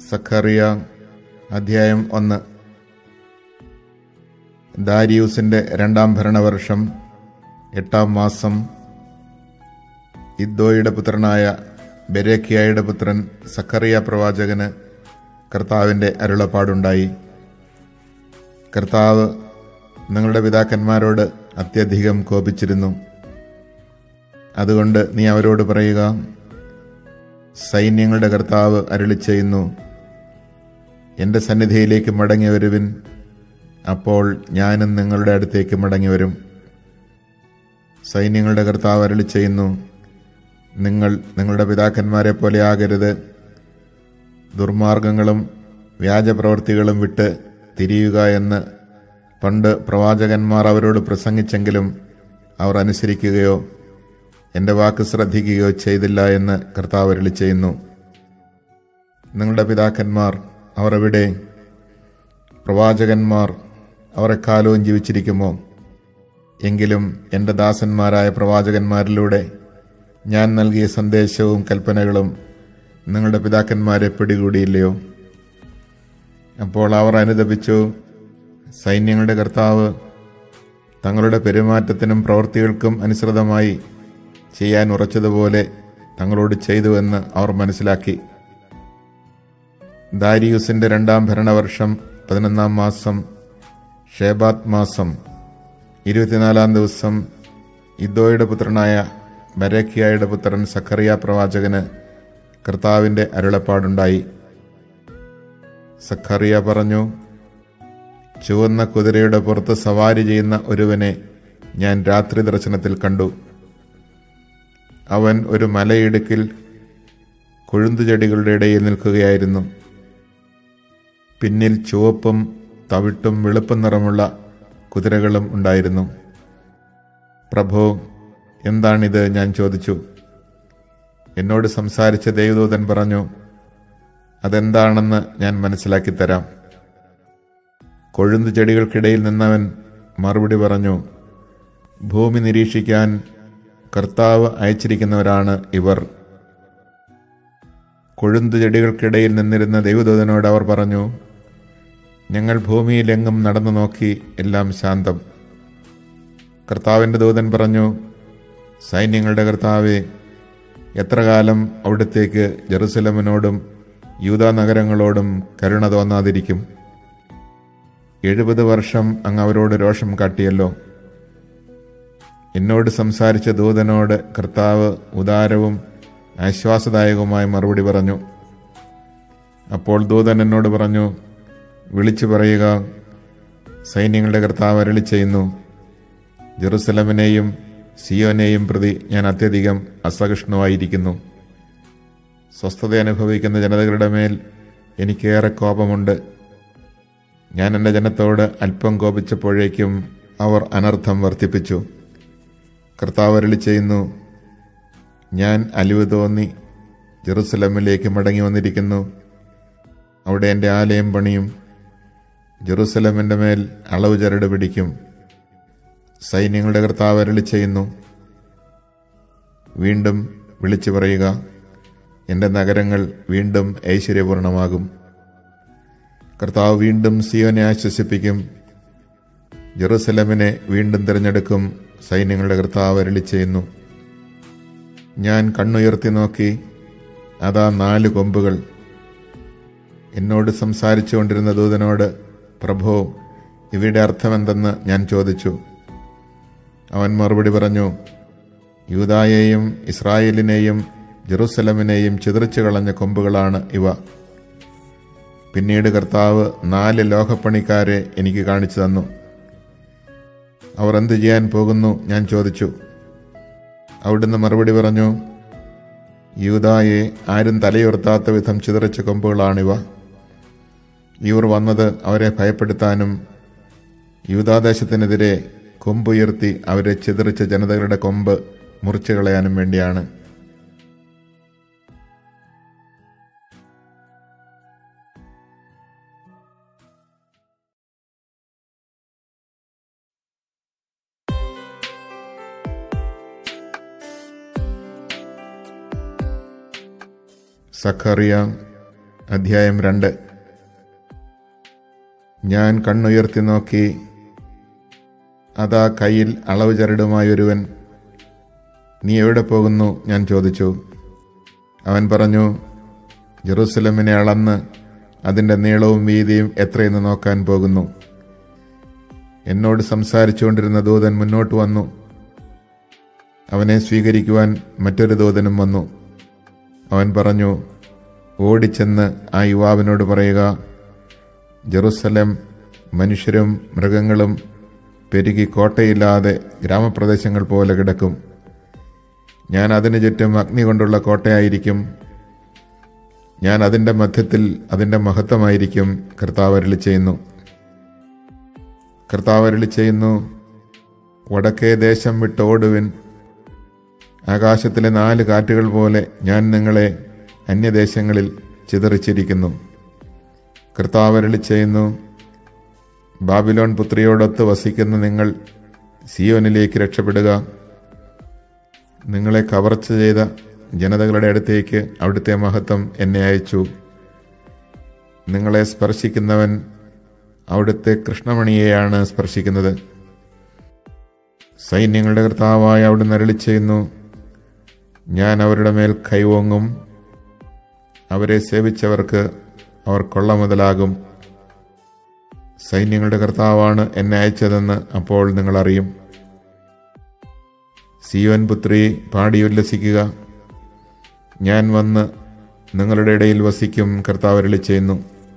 സഖറിയ അധ്യായം ഒന്ന് ദാരിയൂസിന്റെ രണ്ടാം ഭരണവർഷം എട്ടാം മാസം ഇദ്ദോയുടെ പുത്രനായ ബെരേക്കിയായുടെ പുത്രൻ സഖറിയ പ്രവാചകന് കർത്താവിന്റെ അരുളപ്പാടുണ്ടായി കർത്താവ് നിങ്ങളുടെ പിതാക്കന്മാരോട് അത്യധികം കോപിച്ചിരുന്നു അതുകൊണ്ട് നീ അവരോട് പറയുക സൈന്യങ്ങളുടെ കർത്താവ് അരുളി ചെയ്യുന്നു എൻ്റെ സന്നിധിയിലേക്ക് മടങ്ങി വരുവിൻ അപ്പോൾ ഞാനും നിങ്ങളുടെ അടുത്തേക്ക് മടങ്ങി വരും സൈന്യങ്ങളുടെ കർത്താവ് അരുളി ചെയ്യുന്നു നിങ്ങൾ നിങ്ങളുടെ പിതാക്കന്മാരെ പോലെ ആകരുത് ദുർമാർഗങ്ങളും വ്യാജപ്രവൃത്തികളും വിട്ട് തിരിയുക എന്ന് പണ്ട് പ്രവാചകന്മാർ അവരോട് പ്രസംഗിച്ചെങ്കിലും അവർ അനുസരിക്കുകയോ എൻ്റെ വാക്ക് ശ്രദ്ധിക്കുകയോ ചെയ്തില്ല എന്ന് കർത്താവ് അരുളി ചെയ്യുന്നു നിങ്ങളുടെ പിതാക്കന്മാർ അവർ എവിടെ പ്രവാചകന്മാർ അവർ എക്കാലവും ജീവിച്ചിരിക്കുമോ എങ്കിലും എൻ്റെ ദാസന്മാരായ പ്രവാചകന്മാരിലൂടെ ഞാൻ നൽകിയ സന്ദേശവും കൽപ്പനകളും നിങ്ങളുടെ പിതാക്കന്മാരെ പിടികൂടിയില്ലയോ അപ്പോൾ അവർ അനുദപിച്ചു സൈന്യങ്ങളുടെ കർത്താവ് തങ്ങളുടെ പെരുമാറ്റത്തിനും പ്രവൃത്തികൾക്കും അനുസൃതമായി ചെയ്യാൻ ഉറച്ചതുപോലെ തങ്ങളോട് ചെയ്തുവെന്ന് അവർ മനസ്സിലാക്കി ദാരിയൂസിന്റെ രണ്ടാം ഭരണവർഷം പതിനൊന്നാം മാസം ഷേബാത് മാസം ഇരുപത്തിനാലാം ദിവസം ഇദ്ദോയുടെ പുത്രനായ ബരക്കിയായുടെ പുത്രൻ സഖറിയ പ്രവാചകന് കർത്താവിന്റെ അരുളപ്പാടുണ്ടായി സഖറിയ പറഞ്ഞു ചുവന്ന കുതിരയുടെ പുറത്ത് സവാരി ചെയ്യുന്ന ഒരുവനെ ഞാൻ രാത്രി ദർശനത്തിൽ കണ്ടു അവൻ ഒരു മലയിടുക്കിൽ കൊഴുന്തുചെടികളുടെ ഇടയിൽ നിൽക്കുകയായിരുന്നു പിന്നിൽ ചുവപ്പും തവിട്ടും വെളുപ്പും നിറമുള്ള കുതിരകളും ഉണ്ടായിരുന്നു പ്രഭു എന്താണിത് ഞാൻ ചോദിച്ചു എന്നോട് സംസാരിച്ച ദേവദൂതൻ പറഞ്ഞു അതെന്താണെന്ന് ഞാൻ മനസ്സിലാക്കി തരാം കൊഴുന്തു ചെടികൾക്കിടയിൽ നിന്നവൻ മറുപടി പറഞ്ഞു ഭൂമി നിരീക്ഷിക്കാൻ കർത്താവ് അയച്ചിരിക്കുന്നവരാണ് ഇവർ കൊഴുന്തു ചെടികൾക്കിടയിൽ നിന്നിരുന്ന ദൈവദൂതനോട് അവർ പറഞ്ഞു ഞങ്ങൾ ഭൂമിയിലെങ്ങും നടന്നു നോക്കി എല്ലാം ശാന്തം കർത്താവിൻ്റെ ദൂതൻ പറഞ്ഞു സൈന്യങ്ങളുടെ കർത്താവെ എത്ര കാലം അവിടത്തേക്ക് ജെറുസലമിനോടും യൂതാ നഗരങ്ങളോടും കരുണ തോന്നാതിരിക്കും എഴുപത് വർഷം അങ്ങ് അവരോട് രോഷം കാട്ടിയല്ലോ എന്നോട് സംസാരിച്ച ദൂതനോട് കർത്താവ് ഉദാരവും ആശ്വാസദായകവുമായ മറുപടി പറഞ്ഞു അപ്പോൾ ദൂതൻ എന്നോട് പറഞ്ഞു വിളിച്ചു പറയുക സൈന്യങ്ങളുടെ കർത്താവ് അരളി ചെയ്യുന്നു ജെറുസലമിനെയും സിയോനെയും പ്രതി ഞാൻ അത്യധികം അസഹിഷ്ണുവായിരിക്കുന്നു സ്വസ്ഥത അനുഭവിക്കുന്ന ജനതകളുടെ മേൽ എനിക്കേറെ കോപമുണ്ട് ഞാൻ എൻ്റെ ജനത്തോട് അല്പം കോപിച്ചപ്പോഴേക്കും അവർ അനർത്ഥം വർദ്ധിപ്പിച്ചു കർത്താവ് അരളി ചെയ്യുന്നു ഞാൻ അലിവ് തോന്നി ജെറുസലമിലേക്ക് മടങ്ങി വന്നിരിക്കുന്നു അവിടെ എൻ്റെ ആലയം പണിയും ജെറുസലമിൻ്റെ മേൽ അളവ് ചരട് പിടിക്കും സൈന്യങ്ങളുടെ കർത്താവ് അരളി ചെയ്യുന്നു വീണ്ടും വിളിച്ചു പറയുക എൻ്റെ നഗരങ്ങൾ വീണ്ടും ഐശ്വര്യപൂർണമാകും കർത്താവ് വീണ്ടും സിയോനെ ആശ്വസിപ്പിക്കും ജെറുസലമിനെ വീണ്ടും തിരഞ്ഞെടുക്കും സൈന്യങ്ങളുടെ കർത്താവ് അരളി ചെയ്യുന്നു ഞാൻ കണ്ണുയർത്തി നോക്കി അതാ നാല് കൊമ്പുകൾ എന്നോട് സംസാരിച്ചു കൊണ്ടിരുന്ന ദൂതനോട് പ്രഭോ ഇവയുടെ അർത്ഥമെന്തെന്ന് ഞാൻ ചോദിച്ചു അവൻ മറുപടി പറഞ്ഞു യൂതായെയും ഇസ്രായേലിനെയും ജെറുസലമിനെയും ചിതറിച്ചു കളഞ്ഞ കൊമ്പുകളാണ് ഇവ പിന്നീട് കർത്താവ് നാല് ലോഹപ്പണിക്കാരെ എനിക്ക് കാണിച്ചു തന്നു അവർ എന്ത് ചെയ്യാൻ പോകുന്നു ഞാൻ ചോദിച്ചു അവിടുന്ന് മറുപടി പറഞ്ഞു യൂതായെ ആരും തലയുയർത്താത്ത വിധം ചിതറിച്ച കൊമ്പുകളാണിവ ഇവർ വന്നത് അവരെ ഭയപ്പെടുത്താനും യൂതാദേശത്തിനെതിരെ കൊമ്പുയർത്തി അവരെ ചിതറിച്ച ജനതകളുടെ കൊമ്പ് മുറിച്ചു കളയാനും വേണ്ടിയാണ് സഖറിയ അധ്യായം രണ്ട് ഞാൻ കണ്ണുയർത്തി നോക്കി അതാ കയ്യിൽ അളവ് ചരടുമായൊരുവൻ നീ എവിടെ പോകുന്നു ഞാൻ ചോദിച്ചു അവൻ പറഞ്ഞു ജെറൂസലമിനെ അളന്ന് അതിൻ്റെ നീളവും വീതിയും എത്രയെന്ന് നോക്കാൻ പോകുന്നു എന്നോട് സംസാരിച്ചുകൊണ്ടിരുന്ന ദൂതൻ മുന്നോട്ട് വന്നു അവനെ സ്വീകരിക്കുവാൻ മറ്റൊരു ദൂതനും വന്നു അവൻ പറഞ്ഞു ഓടിച്ചെന്ന് ആ യുവാവിനോട് പറയുക ജെറുസലം മനുഷ്യരും മൃഗങ്ങളും പെരുകി കോട്ടയില്ലാതെ ഗ്രാമപ്രദേശങ്ങൾ പോലെ കിടക്കും ഞാൻ അതിനു ചുറ്റും അഗ്നി കൊണ്ടുള്ള കോട്ടയായിരിക്കും ഞാൻ അതിൻ്റെ മധ്യത്തിൽ അതിൻ്റെ മഹത്വമായിരിക്കും കർത്താവ് അരുളി ചെയ്യുന്നു കർത്താവ് അരുളി ചെയ്യുന്നു വടക്കേ ദേശം വിട്ട് ഓടുവിൻ ആകാശത്തിലെ നാല് കാറ്റുകൾ പോലെ ഞാൻ നിങ്ങളെ അന്യദേശങ്ങളിൽ ചിതറിച്ചിരിക്കുന്നു കർത്താവ് അരുളി ചെയ്യുന്നു ബാബിലോൺ പുത്രിയോടൊത്ത് വസിക്കുന്ന നിങ്ങൾ സിയോനിലേക്ക് രക്ഷപ്പെടുക നിങ്ങളെ കവർച്ച ചെയ്ത ജനതകളുടെ അടുത്തേക്ക് അവിടുത്തെ മഹത്വം എന്നെ അയച്ചു നിങ്ങളെ സ്പർശിക്കുന്നവൻ അവിടുത്തെ കൃഷ്ണമണിയെയാണ് സ്പർശിക്കുന്നത് സൈന്യങ്ങളുടെ കർത്താവായ അവിടുന്ന് അരളി ചെയ്യുന്നു ഞാൻ അവരുടെ മേൽ കൈവോങ്ങും അവരെ സേവിച്ചവർക്ക് അവർ കൊള്ള മുതലാകും സൈന്യങ്ങളുടെ കർത്താവാണ് എന്നെ അയച്ചതെന്ന് അപ്പോൾ നിങ്ങൾ അറിയും സിയോൻ പുത്രി പാടി ഉല്ലസിക്കുക ഞാൻ വന്ന് നിങ്ങളുടെ ഇടയിൽ വസിക്കും കർത്താവ് അരുളി ചെയ്യുന്നു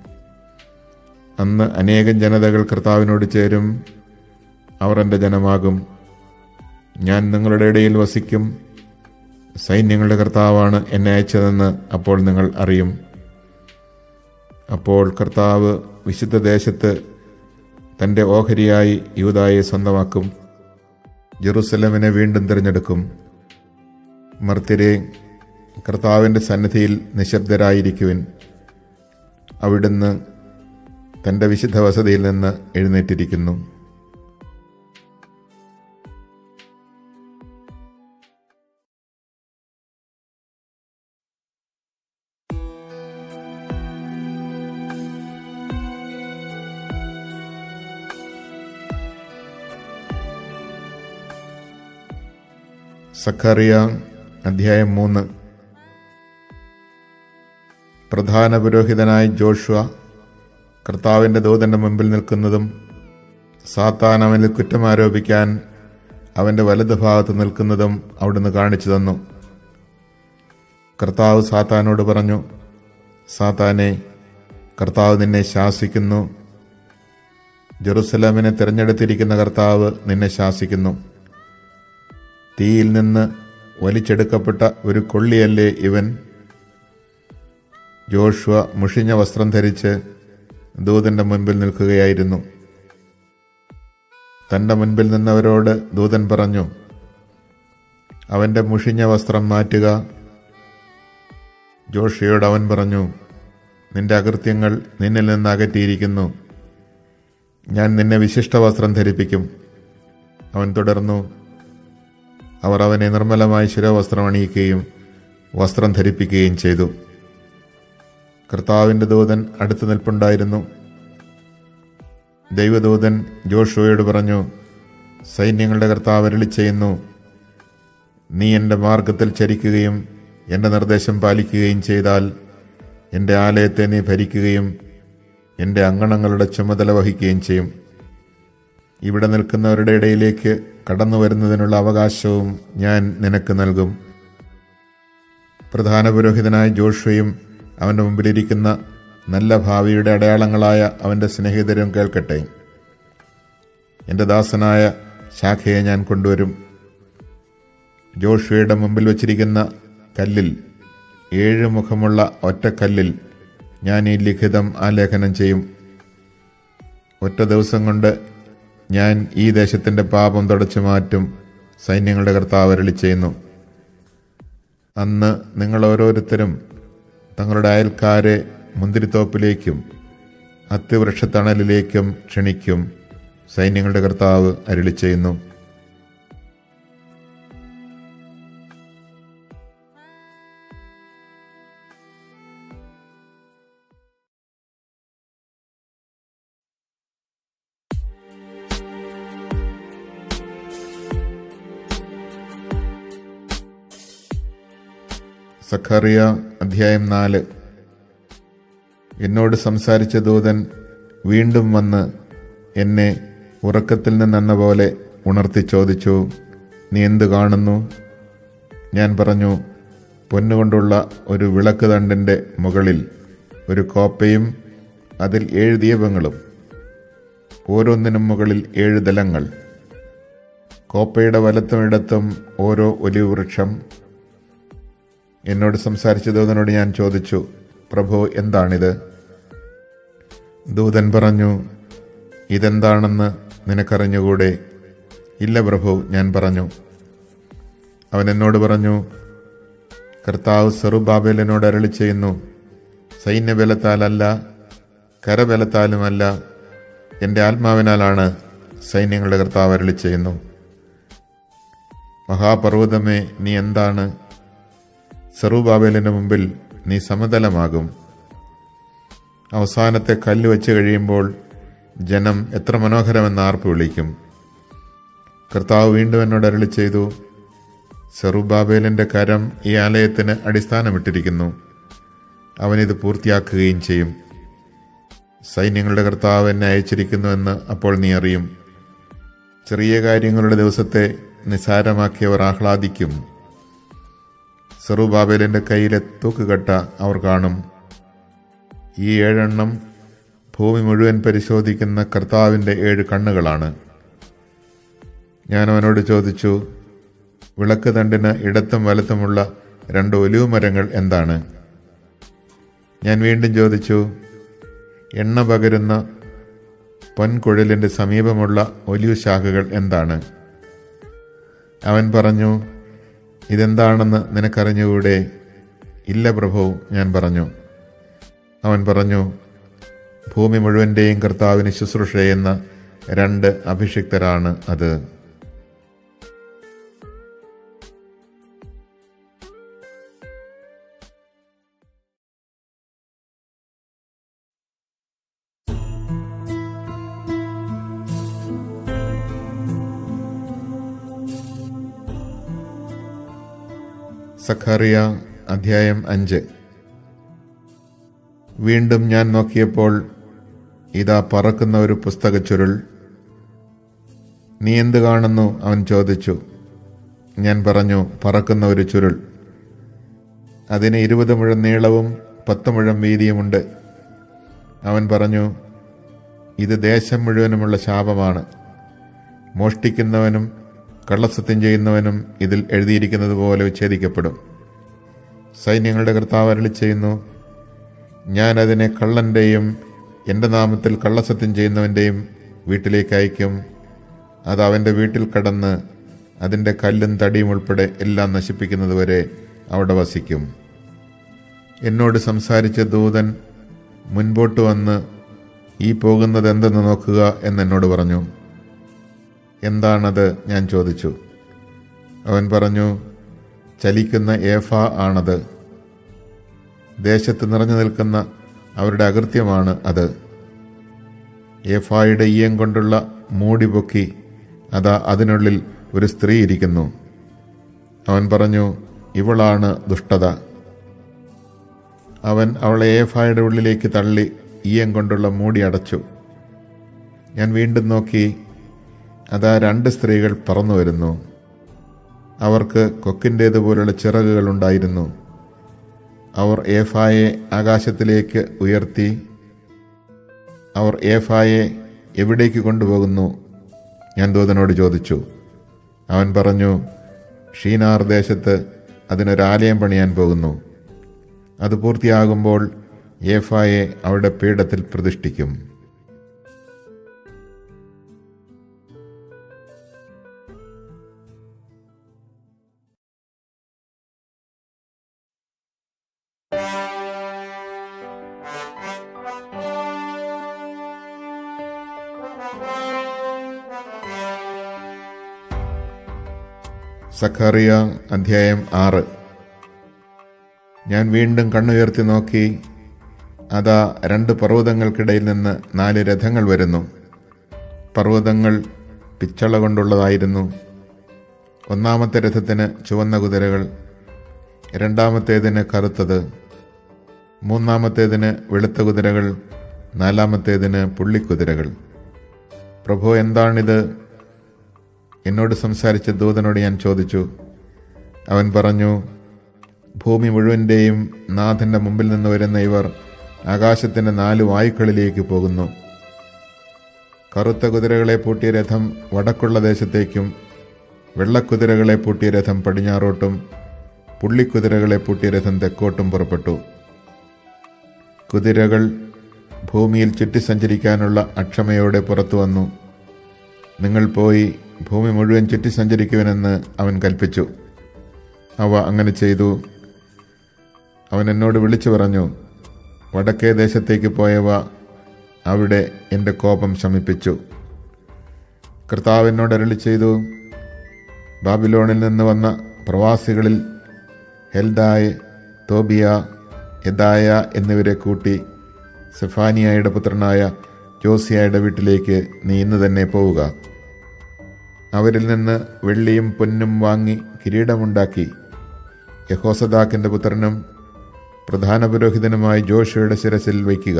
അന്ന് അനേകം ജനതകൾ കർത്താവിനോട് ചേരും അവർ എൻ്റെ ജനമാകും ഞാൻ നിങ്ങളുടെ ഇടയിൽ വസിക്കും സൈന്യങ്ങളുടെ കർത്താവാണ് എന്നെ അയച്ചതെന്ന് അപ്പോൾ നിങ്ങൾ അറിയും അപ്പോൾ കർത്താവ് വിശുദ്ധ ദേശത്ത് തൻ്റെ ഓഹരിയായി യൂതായെ സ്വന്തമാക്കും ജെറുസലമിനെ വീണ്ടും തിരഞ്ഞെടുക്കും മർത്തിരെ കർത്താവിൻ്റെ സന്നിധിയിൽ നിശബ്ദരായിരിക്കുവിൻ അവിടുന്ന് തൻ്റെ വിശുദ്ധ വസതിയിൽ നിന്ന് എഴുന്നേറ്റിരിക്കുന്നു സഖറിയ അധ്യായം മൂന്ന് പ്രധാന പുരോഹിതനായ ജോഷുവ കർത്താവിൻ്റെ ദൂതന്റെ മുമ്പിൽ നിൽക്കുന്നതും സാത്താൻ അവനിൽ കുറ്റം ആരോപിക്കാൻ അവൻ്റെ വലത് ഭാഗത്ത് നിൽക്കുന്നതും അവിടുന്ന് കാണിച്ചു തന്നു കർത്താവ് സാത്താനോട് പറഞ്ഞു സാത്താനെ കർത്താവ് നിന്നെ ശാസിക്കുന്നു ജെറുസലേമിനെ തിരഞ്ഞെടുത്തിരിക്കുന്ന കർത്താവ് നിന്നെ ശാസിക്കുന്നു തീയിൽ നിന്ന് വലിച്ചെടുക്കപ്പെട്ട ഒരു കൊള്ളിയല്ലേ ഇവൻ ജോഷുവ മുഷിഞ്ഞ വസ്ത്രം ധരിച്ച് ദൂതന്റെ മുൻപിൽ നിൽക്കുകയായിരുന്നു തന്റെ മുൻപിൽ നിന്നവരോട് ദൂതൻ പറഞ്ഞു അവന്റെ മുഷിഞ്ഞ വസ്ത്രം മാറ്റുക ജോഷിയോട് അവൻ പറഞ്ഞു നിന്റെ അകൃത്യങ്ങൾ നിന്നിൽ നിന്ന് അകറ്റിയിരിക്കുന്നു ഞാൻ നിന്നെ വിശിഷ്ട വസ്ത്രം ധരിപ്പിക്കും അവൻ തുടർന്നു അവർ അവനെ നിർമ്മലമായി ശിരോവസ്ത്രം അണിയിക്കുകയും വസ്ത്രം ധരിപ്പിക്കുകയും ചെയ്തു കർത്താവിൻ്റെ ദൂതൻ അടുത്ത് നിൽപ്പുണ്ടായിരുന്നു ദൈവദൂതൻ ജോഷുവയോട് പറഞ്ഞു സൈന്യങ്ങളുടെ കർത്താവ് അരളി ചെയ്യുന്നു നീ എൻ്റെ മാർഗത്തിൽ ചരിക്കുകയും എൻ്റെ നിർദ്ദേശം പാലിക്കുകയും ചെയ്താൽ എൻ്റെ ആലയത്തെ നീ ഭരിക്കുകയും എൻ്റെ അങ്കണങ്ങളുടെ ചുമതല വഹിക്കുകയും ചെയ്യും ഇവിടെ നിൽക്കുന്നവരുടെ ഇടയിലേക്ക് കടന്നു വരുന്നതിനുള്ള അവകാശവും ഞാൻ നിനക്ക് നൽകും പ്രധാന പുരോഹിതനായ ജോഷുവയും അവൻ്റെ മുമ്പിലിരിക്കുന്ന നല്ല ഭാവിയുടെ അടയാളങ്ങളായ അവൻ്റെ സ്നേഹിതരും കേൾക്കട്ടെ എൻ്റെ ദാസനായ ശാഖയെ ഞാൻ കൊണ്ടുവരും ജോഷുവയുടെ മുമ്പിൽ വച്ചിരിക്കുന്ന കല്ലിൽ ഏഴ് മുഖമുള്ള ഒറ്റക്കല്ലിൽ ഞാൻ ഈ ലിഖിതം ആലേഖനം ചെയ്യും ഒറ്റ ദിവസം കൊണ്ട് ഞാൻ ഈ ദേശത്തിൻ്റെ പാപം തുടച്ചു മാറ്റും സൈന്യങ്ങളുടെ കർത്താവ് അരളി ചെയ്യുന്നു അന്ന് നിങ്ങൾ ഓരോരുത്തരും തങ്ങളുടെ അയൽക്കാരെ മുന്തിരിത്തോപ്പിലേക്കും അത്തിവൃക്ഷത്തണലിലേക്കും ക്ഷണിക്കും സൈന്യങ്ങളുടെ കർത്താവ് അരുളി ചെയ്യുന്നു സഖറിയ അധ്യായം നാല് എന്നോട് സംസാരിച്ച ദൂതൻ വീണ്ടും വന്ന് എന്നെ ഉറക്കത്തിൽ നിന്നെന്ന പോലെ ഉണർത്തി ചോദിച്ചു നീ എന്ത് കാണുന്നു ഞാൻ പറഞ്ഞു പൊന്നുകൊണ്ടുള്ള ഒരു വിളക്ക് തണ്ടിൻ്റെ മുകളിൽ ഒരു കോപ്പയും അതിൽ ഏഴ് ദീപങ്ങളും ഓരോന്നിനും മുകളിൽ ഏഴ് ദലങ്ങൾ കോപ്പയുടെ വലത്തും ഇടത്തും ഓരോ ഒലിവ് വൃക്ഷം എന്നോട് സംസാരിച്ച ദൂതനോട് ഞാൻ ചോദിച്ചു പ്രഭു എന്താണിത് ദൂതൻ പറഞ്ഞു ഇതെന്താണെന്ന് നിനക്കറിഞ്ഞുകൂടെ ഇല്ല പ്രഭു ഞാൻ പറഞ്ഞു അവൻ എന്നോട് പറഞ്ഞു കർത്താവ് സെറുബാബേലിനോട് അരളി ചെയ്യുന്നു സൈന്യബലത്താലല്ല കരബലത്താലുമല്ല എൻ്റെ ആത്മാവിനാലാണ് സൈന്യങ്ങളുടെ കർത്താവ് അരളി ചെയ്യുന്നു മഹാപർവ്വതമേ നീ എന്താണ് സെറുബാബേലിന് മുമ്പിൽ നീ സമതലമാകും അവസാനത്തെ കല്ല് വെച്ച് കഴിയുമ്പോൾ ജനം എത്ര മനോഹരമെന്ന് ആർപ്പ് വിളിക്കും കർത്താവ് വീണ്ടും എന്നോട് അരളി ചെയ്തു സെറുബാബേലിന്റെ കരം ഈ ആലയത്തിന് അടിസ്ഥാനമിട്ടിരിക്കുന്നു അവനിത് പൂർത്തിയാക്കുകയും ചെയ്യും സൈന്യങ്ങളുടെ കർത്താവ് എന്നെ അയച്ചിരിക്കുന്നുവെന്ന് അപ്പോൾ നീ അറിയും ചെറിയ കാര്യങ്ങളുടെ ദിവസത്തെ നിസാരമാക്കിയവർ ആഹ്ലാദിക്കും സെറുബാബേലിന്റെ കയ്യിലെ തൂക്കുകട്ട അവർ കാണും ഈ ഏഴെണ്ണം ഭൂമി മുഴുവൻ പരിശോധിക്കുന്ന കർത്താവിൻ്റെ ഏഴ് കണ്ണുകളാണ് ഞാൻ അവനോട് ചോദിച്ചു വിളക്ക് തണ്ടിന് ഇടത്തും വലത്തുമുള്ള രണ്ട് ഒലിവ് മരങ്ങൾ എന്താണ് ഞാൻ വീണ്ടും ചോദിച്ചു എണ്ണ പകരുന്ന പൊൻകുഴലിൻ്റെ സമീപമുള്ള ഒലിവ് ശാഖകൾ എന്താണ് അവൻ പറഞ്ഞു ഇതെന്താണെന്ന് നിനക്കറിഞ്ഞുകൂടെ ഇല്ല പ്രഭു ഞാൻ പറഞ്ഞു അവൻ പറഞ്ഞു ഭൂമി മുഴുവൻ്റെയും കർത്താവിന് ശുശ്രൂഷ ചെയ്യുന്ന രണ്ട് അഭിഷിക്തരാണ് അത് സഖറിയ അധ്യായം അഞ്ച് വീണ്ടും ഞാൻ നോക്കിയപ്പോൾ ഇതാ പറക്കുന്ന ഒരു പുസ്തക ചുരുൾ നീ എന്ത് കാണുന്നു അവൻ ചോദിച്ചു ഞാൻ പറഞ്ഞു പറക്കുന്ന ഒരു ചുരുൾ അതിന് ഇരുപത് മുഴം നീളവും പത്ത് മുഴം വീതിയുമുണ്ട് അവൻ പറഞ്ഞു ഇത് ദേശം മുഴുവനുമുള്ള ശാപമാണ് മോഷ്ടിക്കുന്നവനും കള്ളസത്യം ചെയ്യുന്നവനും ഇതിൽ എഴുതിയിരിക്കുന്നത് പോലെ വിച്ഛേദിക്കപ്പെടും സൈന്യങ്ങളുടെ കർത്താവ് അരളി ചെയ്യുന്നു ഞാൻ അതിനെ കള്ളൻ്റെയും എൻ്റെ നാമത്തിൽ കള്ളസത്യം ചെയ്യുന്നവൻ്റെയും വീട്ടിലേക്ക് അയക്കും അത് അവൻ്റെ വീട്ടിൽ കടന്ന് അതിൻ്റെ കല്ലും തടിയും ഉൾപ്പെടെ എല്ലാം നശിപ്പിക്കുന്നതുവരെ അവിടെ വസിക്കും എന്നോട് സംസാരിച്ച ദൂതൻ മുൻപോട്ട് വന്ന് ഈ പോകുന്നത് എന്തെന്ന് നോക്കുക എന്നെന്നോട് പറഞ്ഞു എന്താണത് ഞാൻ ചോദിച്ചു അവൻ പറഞ്ഞു ചലിക്കുന്ന ഏഫ ആണത് ദേശത്ത് നിറഞ്ഞു നിൽക്കുന്ന അവരുടെ അകൃത്യമാണ് അത് ഏഫായുടെ ഈയം കൊണ്ടുള്ള മൂടി പൊക്കി അതാ അതിനുള്ളിൽ ഒരു സ്ത്രീ ഇരിക്കുന്നു അവൻ പറഞ്ഞു ഇവളാണ് ദുഷ്ടത അവൻ അവളെ ഏഫായുടെ ഉള്ളിലേക്ക് തള്ളി ഈയം കൊണ്ടുള്ള മൂടി അടച്ചു ഞാൻ വീണ്ടും നോക്കി അതാ രണ്ട് സ്ത്രീകൾ പറന്നു വരുന്നു അവർക്ക് കൊക്കിൻ്റേതുപോലുള്ള ചിറകുകൾ ഉണ്ടായിരുന്നു അവർ ഏഫായെ ആകാശത്തിലേക്ക് ഉയർത്തി അവർ ഏഫായെ എവിടേക്ക് കൊണ്ടുപോകുന്നു ഞാൻ ദൂതനോട് ചോദിച്ചു അവൻ പറഞ്ഞു ഷീനാർ ദേശത്ത് അതിനൊരാലയം പണിയാൻ പോകുന്നു അത് പൂർത്തിയാകുമ്പോൾ ഏഫായെ അവരുടെ പീഠത്തിൽ പ്രതിഷ്ഠിക്കും സഖറിയ അധ്യായം ആറ് ഞാൻ വീണ്ടും കണ്ണുയർത്തി നോക്കി അതാ രണ്ട് പർവ്വതങ്ങൾക്കിടയിൽ നിന്ന് നാല് രഥങ്ങൾ വരുന്നു പർവ്വതങ്ങൾ പിച്ചള കൊണ്ടുള്ളതായിരുന്നു ഒന്നാമത്തെ രഥത്തിന് ചുവന്ന കുതിരകൾ രണ്ടാമത്തേതിന് കറുത്തത് മൂന്നാമത്തേതിന് വെളുത്ത കുതിരകൾ നാലാമത്തേതിന് പുള്ളിക്കുതിരകൾ പ്രഭു എന്താണിത് എന്നോട് സംസാരിച്ച ദൂതനോട് ഞാൻ ചോദിച്ചു അവൻ പറഞ്ഞു ഭൂമി മുഴുവൻ്റെയും നാഥന്റെ മുമ്പിൽ നിന്ന് വരുന്ന ഇവർ ആകാശത്തിന്റെ നാല് വായുക്കളിലേക്ക് പോകുന്നു കറുത്ത കുതിരകളെ പൂട്ടിയ രഥം വടക്കുള്ള ദേശത്തേക്കും വെള്ളക്കുതിരകളെ പൂട്ടിയ രഥം പടിഞ്ഞാറോട്ടും പുള്ളിക്കുതിരകളെ പൂട്ടിയ രഥം തെക്കോട്ടും പുറപ്പെട്ടു കുതിരകൾ ഭൂമിയിൽ ചുറ്റി സഞ്ചരിക്കാനുള്ള അക്ഷമയോടെ പുറത്തു വന്നു നിങ്ങൾ പോയി ഭൂമി മുഴുവൻ ചുറ്റി സഞ്ചരിക്കുവനെന്ന് അവൻ കൽപ്പിച്ചു അവ അങ്ങനെ ചെയ്തു അവൻ എന്നോട് വിളിച്ചു പറഞ്ഞു വടക്കേ ദേശത്തേക്ക് പോയവ അവിടെ എൻ്റെ കോപം ശമിപ്പിച്ചു കർത്താവ് എന്നോട് അരളി ചെയ്തു ബാബിലോണിൽ നിന്ന് വന്ന പ്രവാസികളിൽ ഹെൽദായ് തോബിയ യദായ എന്നിവരെ കൂട്ടി സെഫാനിയായുടെ പുത്രനായ ജോസിയായുടെ വീട്ടിലേക്ക് നീ ഇന്ന് തന്നെ പോവുക അവരിൽ നിന്ന് വെള്ളിയും പൊന്നും വാങ്ങി കിരീടമുണ്ടാക്കി യഹോസദാക്കിൻ്റെ പുത്രനും പ്രധാന പുരോഹിതനുമായി ജോഷയുടെ ശിരസിൽ വയ്ക്കുക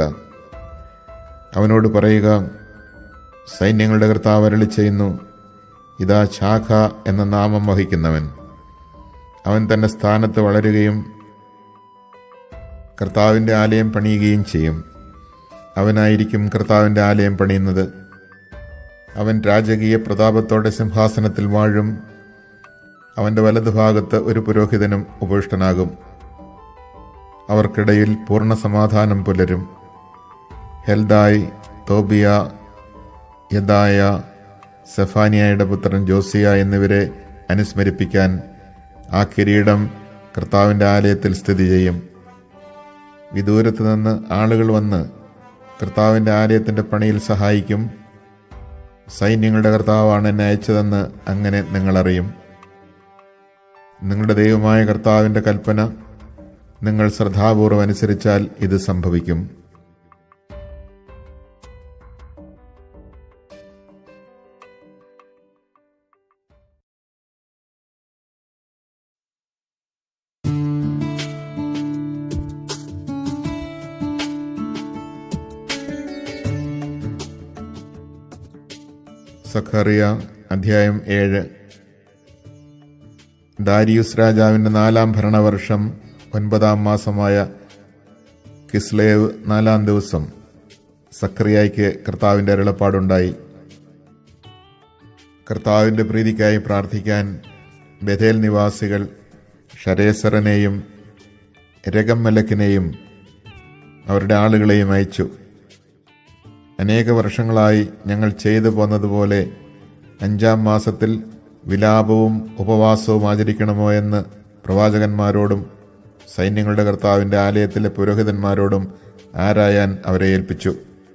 അവനോട് പറയുക സൈന്യങ്ങളുടെ കർത്താവ് അരളി ചെയ്യുന്നു ഇതാ ശാഖ എന്ന നാമം വഹിക്കുന്നവൻ അവൻ തന്റെ സ്ഥാനത്ത് വളരുകയും കർത്താവിൻ്റെ ആലയം പണിയുകയും ചെയ്യും അവനായിരിക്കും കർത്താവിൻ്റെ ആലയം പണിയുന്നത് അവൻ രാജകീയ പ്രതാപത്തോടെ സിംഹാസനത്തിൽ വാഴും അവൻ്റെ വലതുഭാഗത്ത് ഒരു പുരോഹിതനും ഉപവിഷ്ടനാകും അവർക്കിടയിൽ പൂർണ്ണ സമാധാനം പുലരും ഹെൽദായ് തോബിയ യദായ സെഫാനിയയുടെ പുത്രൻ ജോസിയ എന്നിവരെ അനുസ്മരിപ്പിക്കാൻ ആ കിരീടം കർത്താവിൻ്റെ ആലയത്തിൽ സ്ഥിതി ചെയ്യും വിദൂരത്ത് നിന്ന് ആളുകൾ വന്ന് കർത്താവിൻ്റെ ആലയത്തിൻ്റെ പണിയിൽ സഹായിക്കും സൈന്യങ്ങളുടെ കർത്താവാണ് എന്നെ അയച്ചതെന്ന് അങ്ങനെ നിങ്ങളറിയും നിങ്ങളുടെ ദൈവമായ കർത്താവിൻ്റെ കൽപ്പന നിങ്ങൾ ശ്രദ്ധാപൂർവം അനുസരിച്ചാൽ ഇത് സംഭവിക്കും സഖറിയ അധ്യായം ഏഴ് ദാരിയുസ് രാജാവിൻ്റെ നാലാം ഭരണവർഷം ഒൻപതാം മാസമായ കിസ്ലേവ് നാലാം ദിവസം സക്രിയായ്ക്ക് കർത്താവിൻ്റെ അരുളപ്പാടുണ്ടായി കർത്താവിൻ്റെ പ്രീതിക്കായി പ്രാർത്ഥിക്കാൻ ബഥേൽ നിവാസികൾ ഷരേസറനെയും രഗമ്മലക്കിനെയും അവരുടെ ആളുകളെയും അയച്ചു അനേക വർഷങ്ങളായി ഞങ്ങൾ ചെയ്തു പോന്നതുപോലെ അഞ്ചാം മാസത്തിൽ വിലാപവും ഉപവാസവും ആചരിക്കണമോ എന്ന് പ്രവാചകന്മാരോടും സൈന്യങ്ങളുടെ കർത്താവിൻ്റെ ആലയത്തിലെ പുരോഹിതന്മാരോടും ആരായാൻ അവരെ ഏൽപ്പിച്ചു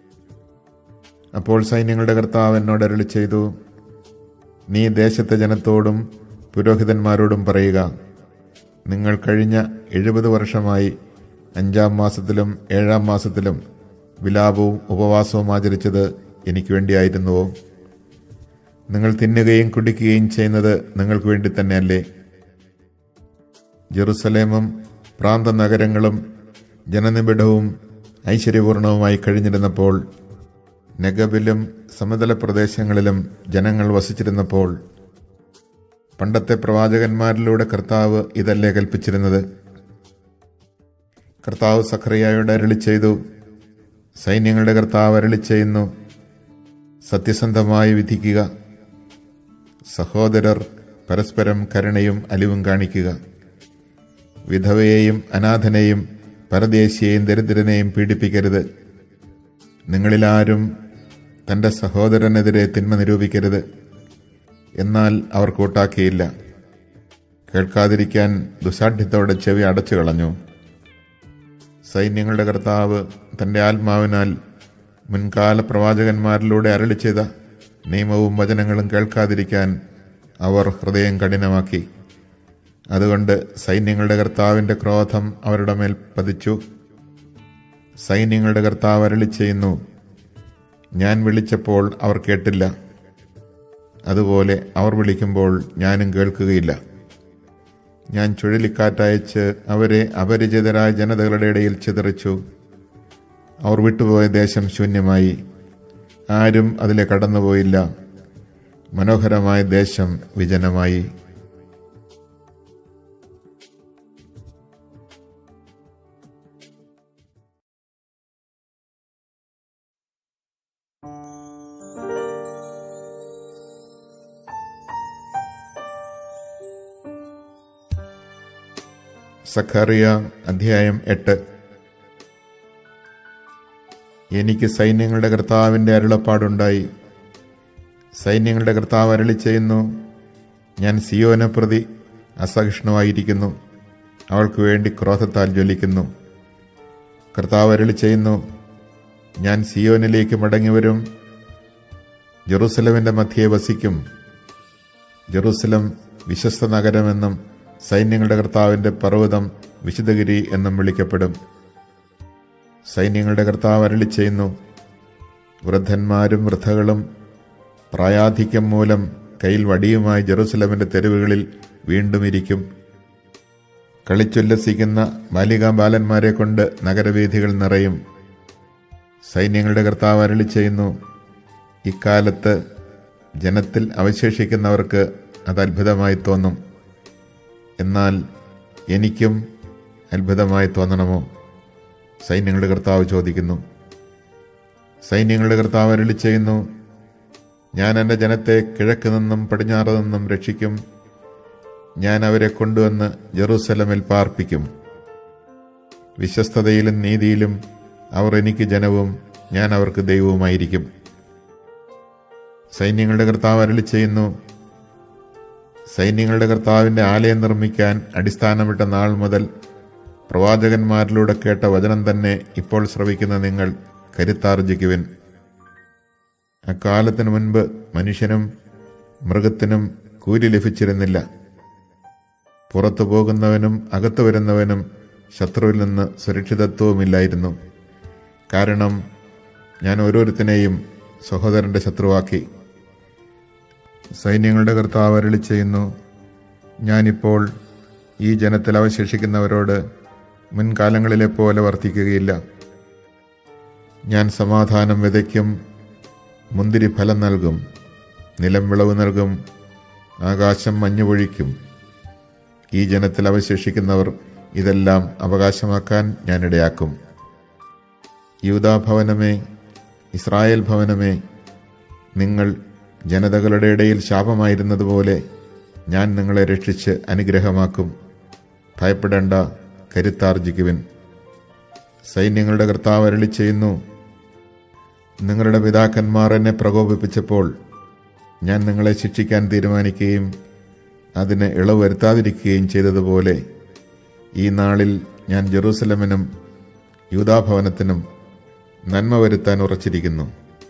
അപ്പോൾ സൈന്യങ്ങളുടെ കർത്താവ് എന്നോട് അരുളി ചെയ്തു നീ ദേശത്തെ ജനത്തോടും പുരോഹിതന്മാരോടും പറയുക നിങ്ങൾ കഴിഞ്ഞ എഴുപത് വർഷമായി അഞ്ചാം മാസത്തിലും ഏഴാം മാസത്തിലും വിലാപവും ഉപവാസവും ആചരിച്ചത് എനിക്ക് വേണ്ടിയായിരുന്നുവോ നിങ്ങൾ തിന്നുകയും കുടിക്കുകയും ചെയ്യുന്നത് നിങ്ങൾക്ക് വേണ്ടി തന്നെയല്ലേ ജെറുസലേമും പ്രാന്ത നഗരങ്ങളും ജനനിബിഡവും ഐശ്വര്യപൂർണവുമായി കഴിഞ്ഞിരുന്നപ്പോൾ നെഗബിലും സമതല പ്രദേശങ്ങളിലും ജനങ്ങൾ വസിച്ചിരുന്നപ്പോൾ പണ്ടത്തെ പ്രവാചകന്മാരിലൂടെ കർത്താവ് ഇതല്ലേ കൽപ്പിച്ചിരുന്നത് കർത്താവ് സഖറിയായോട് അരളി ചെയ്തു സൈന്യങ്ങളുടെ കർത്താവ് അരളി ചെയ്യുന്നു സത്യസന്ധമായി വിധിക്കുക സഹോദരർ പരസ്പരം കരുണയും അലിവും കാണിക്കുക വിധവയെയും അനാഥനെയും പരദേശിയെയും ദരിദ്രനെയും പീഡിപ്പിക്കരുത് നിങ്ങളിലാരും തൻ്റെ സഹോദരനെതിരെ തിന്മ നിരൂപിക്കരുത് എന്നാൽ അവർ കൂട്ടാക്കിയില്ല കേൾക്കാതിരിക്കാൻ ദുസാഠ്യത്തോടെ ചെവി അടച്ചു കളഞ്ഞു സൈന്യങ്ങളുടെ കർത്താവ് തൻ്റെ ആത്മാവിനാൽ മുൻകാല പ്രവാചകന്മാരിലൂടെ അരളി ചെയ്ത നിയമവും വചനങ്ങളും കേൾക്കാതിരിക്കാൻ അവർ ഹൃദയം കഠിനമാക്കി അതുകൊണ്ട് സൈന്യങ്ങളുടെ കർത്താവിൻ്റെ ക്രോധം അവരുടെ മേൽ പതിച്ചു സൈന്യങ്ങളുടെ കർത്താവ് അരളി ചെയ്യുന്നു ഞാൻ വിളിച്ചപ്പോൾ അവർ കേട്ടില്ല അതുപോലെ അവർ വിളിക്കുമ്പോൾ ഞാനും കേൾക്കുകയില്ല ഞാൻ ചുഴലിക്കാറ്റയച്ച് അവരെ അപരിചിതരായ ജനതകളുടെ ഇടയിൽ ചിതറിച്ചു അവർ വിട്ടുപോയ ദേശം ശൂന്യമായി ആരും അതിലെ കടന്നുപോയില്ല മനോഹരമായ ദേശം വിജനമായി സഖറിയ അധ്യായം എട്ട് എനിക്ക് സൈന്യങ്ങളുടെ കർത്താവിൻ്റെ അരുളപ്പാടുണ്ടായി സൈന്യങ്ങളുടെ കർത്താവ് അരളി ചെയ്യുന്നു ഞാൻ സിയോനെ പ്രതി അസഹിഷ്ണുവായിരിക്കുന്നു അവൾക്ക് വേണ്ടി ക്രോധത്താൽ ജ്വലിക്കുന്നു കർത്താവ് അരളി ചെയ്യുന്നു ഞാൻ സിയോനിലേക്ക് മടങ്ങിവരും ജെറൂസലമിൻ്റെ മധ്യേ വസിക്കും ജെറൂസലം വിശ്വസ്ത നഗരമെന്നും സൈന്യങ്ങളുടെ കർത്താവിൻ്റെ പർവ്വതം വിശുദ്ധഗിരി എന്നും വിളിക്കപ്പെടും സൈന്യങ്ങളുടെ കർത്താവ് അരളി ചെയ്യുന്നു വൃദ്ധന്മാരും വൃദ്ധകളും പ്രായാധിക്യം മൂലം കയ്യിൽ വടിയുമായി ജെറൂസലമിന്റെ തെരുവുകളിൽ വീണ്ടും ഇരിക്കും കളിച്ചുല്ലസിക്കുന്ന ബാലികാ ബാലന്മാരെ കൊണ്ട് നഗരവീഥികൾ നിറയും സൈന്യങ്ങളുടെ കർത്താവ് അരളി ചെയ്യുന്നു ഇക്കാലത്ത് ജനത്തിൽ അവശേഷിക്കുന്നവർക്ക് അത് അത്ഭുതമായി തോന്നും എന്നാൽ എനിക്കും അത്ഭുതമായി തോന്നണമോ സൈന്യങ്ങളുടെ കർത്താവ് ചോദിക്കുന്നു സൈന്യങ്ങളുടെ കർത്താവ് അരളി ചെയ്യുന്നു ഞാൻ എൻ്റെ ജനത്തെ കിഴക്ക് നിന്നും പടിഞ്ഞാറ് നിന്നും രക്ഷിക്കും ഞാൻ അവരെ കൊണ്ടുവന്ന് ജെറൂസലമിൽ പാർപ്പിക്കും വിശ്വസ്തതയിലും നീതിയിലും അവർ എനിക്ക് ജനവും ഞാൻ അവർക്ക് ദൈവവുമായിരിക്കും സൈന്യങ്ങളുടെ കർത്താവ് അരളി ചെയ്യുന്നു സൈന്യങ്ങളുടെ കർത്താവിൻ്റെ ആലയം നിർമ്മിക്കാൻ അടിസ്ഥാനമിട്ട നാൾ മുതൽ പ്രവാചകന്മാരിലൂടെ കേട്ട വചനം തന്നെ ഇപ്പോൾ ശ്രവിക്കുന്ന നിങ്ങൾ കരുത്താർജിക്കുവിൻ അക്കാലത്തിനു മുൻപ് മനുഷ്യനും മൃഗത്തിനും കൂലി ലഭിച്ചിരുന്നില്ല പുറത്തു പോകുന്നവനും അകത്തു വരുന്നവനും ശത്രുവിൽ നിന്ന് സുരക്ഷിതത്വവുമില്ലായിരുന്നു കാരണം ഞാൻ ഓരോരുത്തനെയും സഹോദരന്റെ ശത്രുവാക്കി സൈന്യങ്ങളുടെ കർത്താവ് അരളി ചെയ്യുന്നു ഞാനിപ്പോൾ ഈ ജനത്തിൽ അവശേഷിക്കുന്നവരോട് മുൻകാലങ്ങളിലെ പോലെ വർത്തിക്കുകയില്ല ഞാൻ സമാധാനം വിതയ്ക്കും മുന്തിരി ഫലം നൽകും നിലം വിളവ് നൽകും ആകാശം മഞ്ഞു പൊഴിക്കും ഈ ജനത്തിൽ അവശേഷിക്കുന്നവർ ഇതെല്ലാം അവകാശമാക്കാൻ ഞാനിടയാക്കും യൂതാ ഭവനമേ ഇസ്രായേൽ ഭവനമേ നിങ്ങൾ ജനതകളുടെ ഇടയിൽ ശാപമായിരുന്നതുപോലെ ഞാൻ നിങ്ങളെ രക്ഷിച്ച് അനുഗ്രഹമാക്കും ഭയപ്പെടേണ്ട കരുത്താർജിക്കുവിൻ സൈന്യങ്ങളുടെ കർത്താവ് അരളി ചെയ്യുന്നു നിങ്ങളുടെ പിതാക്കന്മാർ എന്നെ പ്രകോപിപ്പിച്ചപ്പോൾ ഞാൻ നിങ്ങളെ ശിക്ഷിക്കാൻ തീരുമാനിക്കുകയും അതിന് ഇളവ് വരുത്താതിരിക്കുകയും ചെയ്തതുപോലെ ഈ നാളിൽ ഞാൻ ജെറൂസലമിനും യൂതാഭവനത്തിനും നന്മ വരുത്താൻ ഉറച്ചിരിക്കുന്നു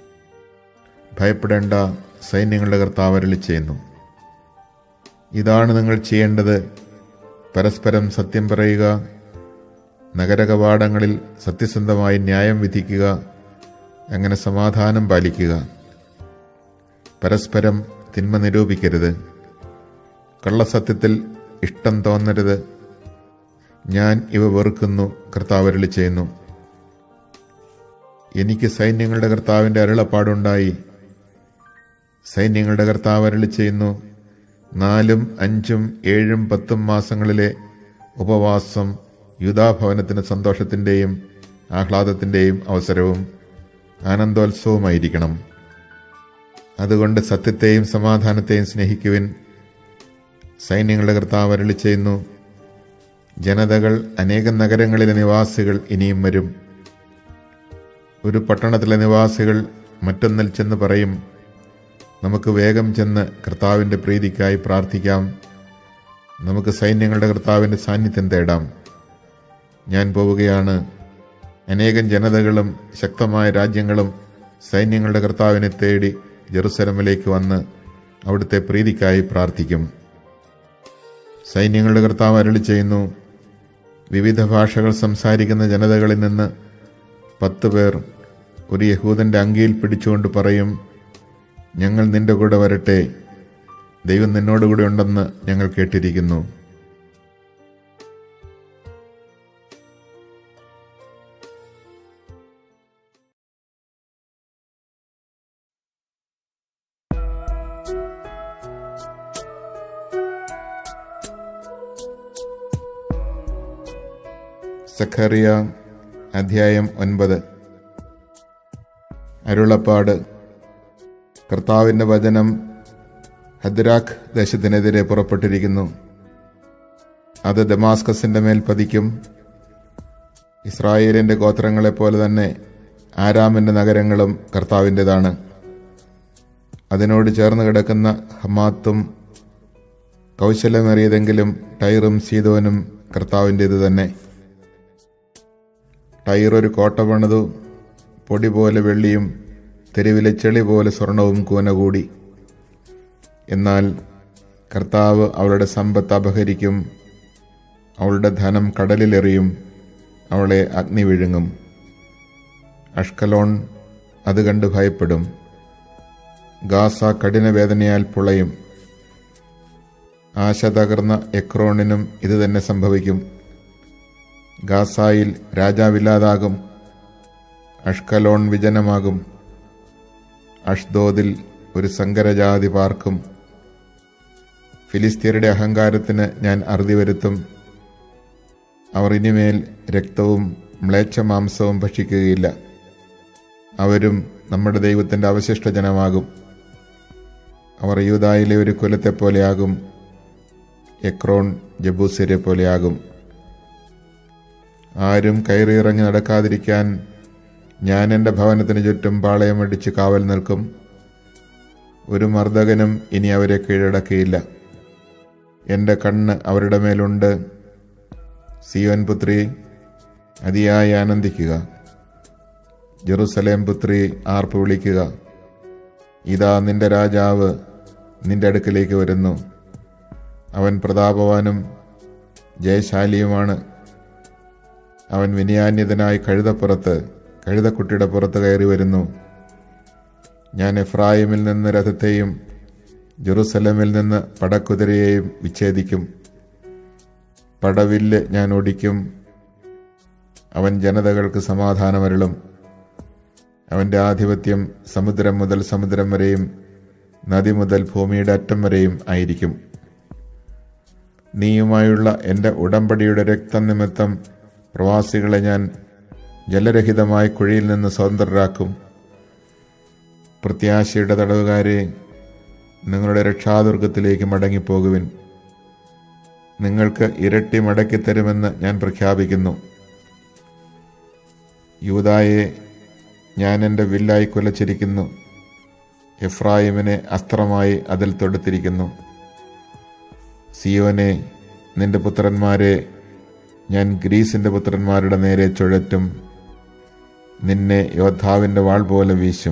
ഭയപ്പെടേണ്ട സൈന്യങ്ങളുടെ കർത്താവ് അരളി ചെയ്യുന്നു ഇതാണ് നിങ്ങൾ ചെയ്യേണ്ടത് പരസ്പരം സത്യം പറയുക നഗരകവാടങ്ങളിൽ സത്യസന്ധമായി ന്യായം വിധിക്കുക അങ്ങനെ സമാധാനം പാലിക്കുക പരസ്പരം തിന്മ നിരൂപിക്കരുത് കള്ളസത്യത്തിൽ ഇഷ്ടം തോന്നരുത് ഞാൻ ഇവ വെറുക്കുന്നു കർത്താവരളി ചെയ്യുന്നു എനിക്ക് സൈന്യങ്ങളുടെ കർത്താവിൻ്റെ അരുളപ്പാടുണ്ടായി സൈന്യങ്ങളുടെ കർത്താവ് അരളി ചെയ്യുന്നു നാലും അഞ്ചും ഏഴും പത്തും മാസങ്ങളിലെ ഉപവാസം യുധാഭവനത്തിന് സന്തോഷത്തിൻ്റെയും ആഹ്ലാദത്തിൻ്റെയും അവസരവും ആനന്ദോത്സവമായിരിക്കണം അതുകൊണ്ട് സത്യത്തെയും സമാധാനത്തെയും സ്നേഹിക്കുവിൻ സൈന്യങ്ങളുടെ കർത്താവ് അരളി ചെയ്യുന്നു ജനതകൾ അനേകം നഗരങ്ങളിലെ നിവാസികൾ ഇനിയും വരും ഒരു പട്ടണത്തിലെ നിവാസികൾ മറ്റൊന്നിൽ ചെന്ന് പറയും നമുക്ക് വേഗം ചെന്ന് കർത്താവിൻ്റെ പ്രീതിക്കായി പ്രാർത്ഥിക്കാം നമുക്ക് സൈന്യങ്ങളുടെ കർത്താവിൻ്റെ സാന്നിധ്യം തേടാം ഞാൻ പോവുകയാണ് അനേകം ജനതകളും ശക്തമായ രാജ്യങ്ങളും സൈന്യങ്ങളുടെ കർത്താവിനെ തേടി ജെറുസലമിലേക്ക് വന്ന് അവിടുത്തെ പ്രീതിക്കായി പ്രാർത്ഥിക്കും സൈന്യങ്ങളുടെ കർത്താവ് അരളി ചെയ്യുന്നു വിവിധ ഭാഷകൾ സംസാരിക്കുന്ന ജനതകളിൽ നിന്ന് പത്ത് പേർ ഒരു യഹൂദന്റെ അങ്കിയിൽ പിടിച്ചുകൊണ്ട് പറയും ഞങ്ങൾ നിന്റെ കൂടെ വരട്ടെ ദൈവം നിന്നോടുകൂടെ ഉണ്ടെന്ന് ഞങ്ങൾ കേട്ടിരിക്കുന്നു സഖറിയ അധ്യായം ഒൻപത് അരുളപ്പാട് കർത്താവിൻ്റെ വചനം ഹദ്രാഖ് ദേശത്തിനെതിരെ പുറപ്പെട്ടിരിക്കുന്നു അത് ദമാസ്കസിന്റെ മേൽ പതിക്കും ഇസ്രായേലിന്റെ ഗോത്രങ്ങളെപ്പോലെ തന്നെ ആരാമിന്റെ നഗരങ്ങളും കർത്താവിൻ്റെതാണ് അതിനോട് ചേർന്ന് കിടക്കുന്ന ഹമാത്തും കൗശലമേറിയതെങ്കിലും ടൈറും സീതോനും കർത്താവിൻ്റേത് തന്നെ ടൈർ ഒരു കോട്ട പണിതു പൊടി പോലെ വെള്ളിയും തെരുവിലെ ചെളി പോലെ സ്വർണവും കൂന കൂടി എന്നാൽ കർത്താവ് അവളുടെ സമ്പത്ത് അപഹരിക്കും അവളുടെ ധനം കടലിലെറിയും അവളെ അഗ്നി വിഴുങ്ങും അഷ്കലോൺ അത് കണ്ട് ഭയപ്പെടും ഗാസ കഠിനവേദനയാൽ പുളയും ആശ തകർന്ന എക്രോണിനും ഇത് തന്നെ സംഭവിക്കും ഗാസായിൽ രാജാവില്ലാതാകും അഷ്കലോൺ വിജനമാകും അഷ്ദോദിൽ ഒരു സങ്കരജാതി പാർക്കും ഫിലിസ്തീനയുടെ അഹങ്കാരത്തിന് ഞാൻ അറുതി വരുത്തും അവർ ഇനിമേൽ രക്തവും മ്ലേച്ഛമാംസവും ഭക്ഷിക്കുകയില്ല അവരും നമ്മുടെ ദൈവത്തിൻ്റെ അവശിഷ്ട ജനമാകും അവർ യൂതായിലെ ഒരു കുലത്തെ പോലെയാകും എക്രോൺ ജബൂസിരെ പോലെയാകും ആരും കയറിയിറങ്ങി നടക്കാതിരിക്കാൻ ഞാൻ എൻ്റെ ഭവനത്തിന് ചുറ്റും പാളയമടിച്ച് കാവൽ നിൽക്കും ഒരു മർദ്ദകനും ഇനി അവരെ കീഴടക്കിയില്ല എൻ്റെ കണ്ണ് അവരുടെ മേലുണ്ട് സിയോൻ പുത്രി അതിയായി ആനന്ദിക്കുക ജെറുസലേം പുത്രി ആർപ്പ് വിളിക്കുക ഇതാ നിന്റെ രാജാവ് നിന്റെ അടുക്കിലേക്ക് വരുന്നു അവൻ പ്രതാപവാനും ജയശാലിയുമാണ് അവൻ വിനയാന്യതനായി കഴുതപ്പുറത്ത് കഴുതക്കുട്ടിയുടെ പുറത്ത് കയറി വരുന്നു ഞാൻ എഫ്രായിമിൽ നിന്ന് രഥത്തെയും ജെറുസലമിൽ നിന്ന് പടക്കുതിരയെയും വിച്ഛേദിക്കും പടവില്ല് ഞാൻ ഒടിക്കും അവൻ ജനതകൾക്ക് സമാധാനമരുളും അവൻ്റെ ആധിപത്യം സമുദ്രം മുതൽ സമുദ്രം വരെയും നദി മുതൽ ഭൂമിയുടെ അറ്റം വരെയും ആയിരിക്കും നീയുമായുള്ള എൻ്റെ ഉടമ്പടിയുടെ രക്തം നിമിത്തം പ്രവാസികളെ ഞാൻ ജലരഹിതമായ കുഴിയിൽ നിന്ന് സ്വതന്ത്രരാക്കും പ്രത്യാശയുടെ തടവുകാരെ നിങ്ങളുടെ രക്ഷാദുർഗത്തിലേക്ക് മടങ്ങിപ്പോകുവിൻ നിങ്ങൾക്ക് ഇരട്ടി മടക്കി തരുമെന്ന് ഞാൻ പ്രഖ്യാപിക്കുന്നു യൂതായെ ഞാൻ എൻ്റെ വില്ലായി കുലച്ചിരിക്കുന്നു എഫ്രായിമിനെ അസ്ത്രമായി അതിൽ തൊടുത്തിരിക്കുന്നു സിയോനെ നിന്റെ പുത്രന്മാരെ ഞാൻ ഗ്രീസിന്റെ പുത്രന്മാരുടെ നേരെ ചുഴറ്റും നിന്നെ യോദ്ധാവിൻ്റെ വാൾ പോലെ വീശും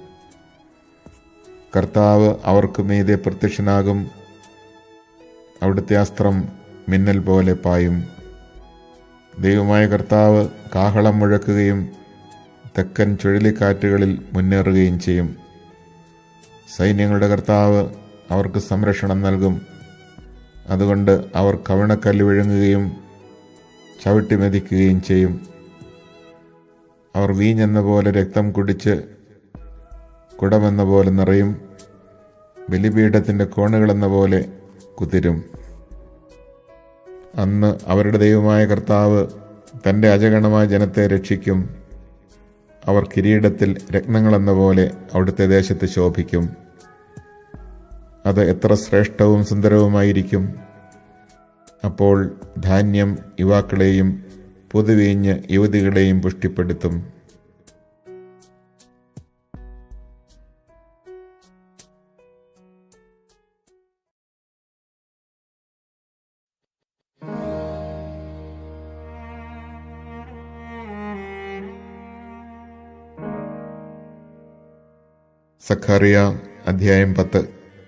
കർത്താവ് അവർക്ക് മീതെ പ്രത്യക്ഷനാകും അവിടുത്തെ അസ്ത്രം മിന്നൽ പോലെ പായും ദൈവമായ കർത്താവ് കാഹളം മുഴക്കുകയും തെക്കൻ ചുഴലിക്കാറ്റുകളിൽ മുന്നേറുകയും ചെയ്യും സൈന്യങ്ങളുടെ കർത്താവ് അവർക്ക് സംരക്ഷണം നൽകും അതുകൊണ്ട് അവർ കവണക്കല്ല് വിഴുങ്ങുകയും ചവിട്ടി മെതിക്കുകയും ചെയ്യും അവർ വീഞ്ഞെന്ന പോലെ രക്തം കുടിച്ച് കുടമെന്ന പോലെ നിറയും ബലിപീഠത്തിൻ്റെ കോണുകളെന്ന പോലെ കുതിരും അന്ന് അവരുടെ ദൈവമായ കർത്താവ് തൻ്റെ അജഗണമായ ജനത്തെ രക്ഷിക്കും അവർ കിരീടത്തിൽ രത്നങ്ങളെന്ന പോലെ അവിടുത്തെ ദേശത്ത് ശോഭിക്കും അത് എത്ര ശ്രേഷ്ഠവും സുന്ദരവുമായിരിക്കും അപ്പോൾ ധാന്യം യുവാക്കളെയും പുതുവീഞ്ഞ് യുവതികളെയും പുഷ്ടിപ്പെടുത്തും സഖാറിയ അധ്യായം പത്ത്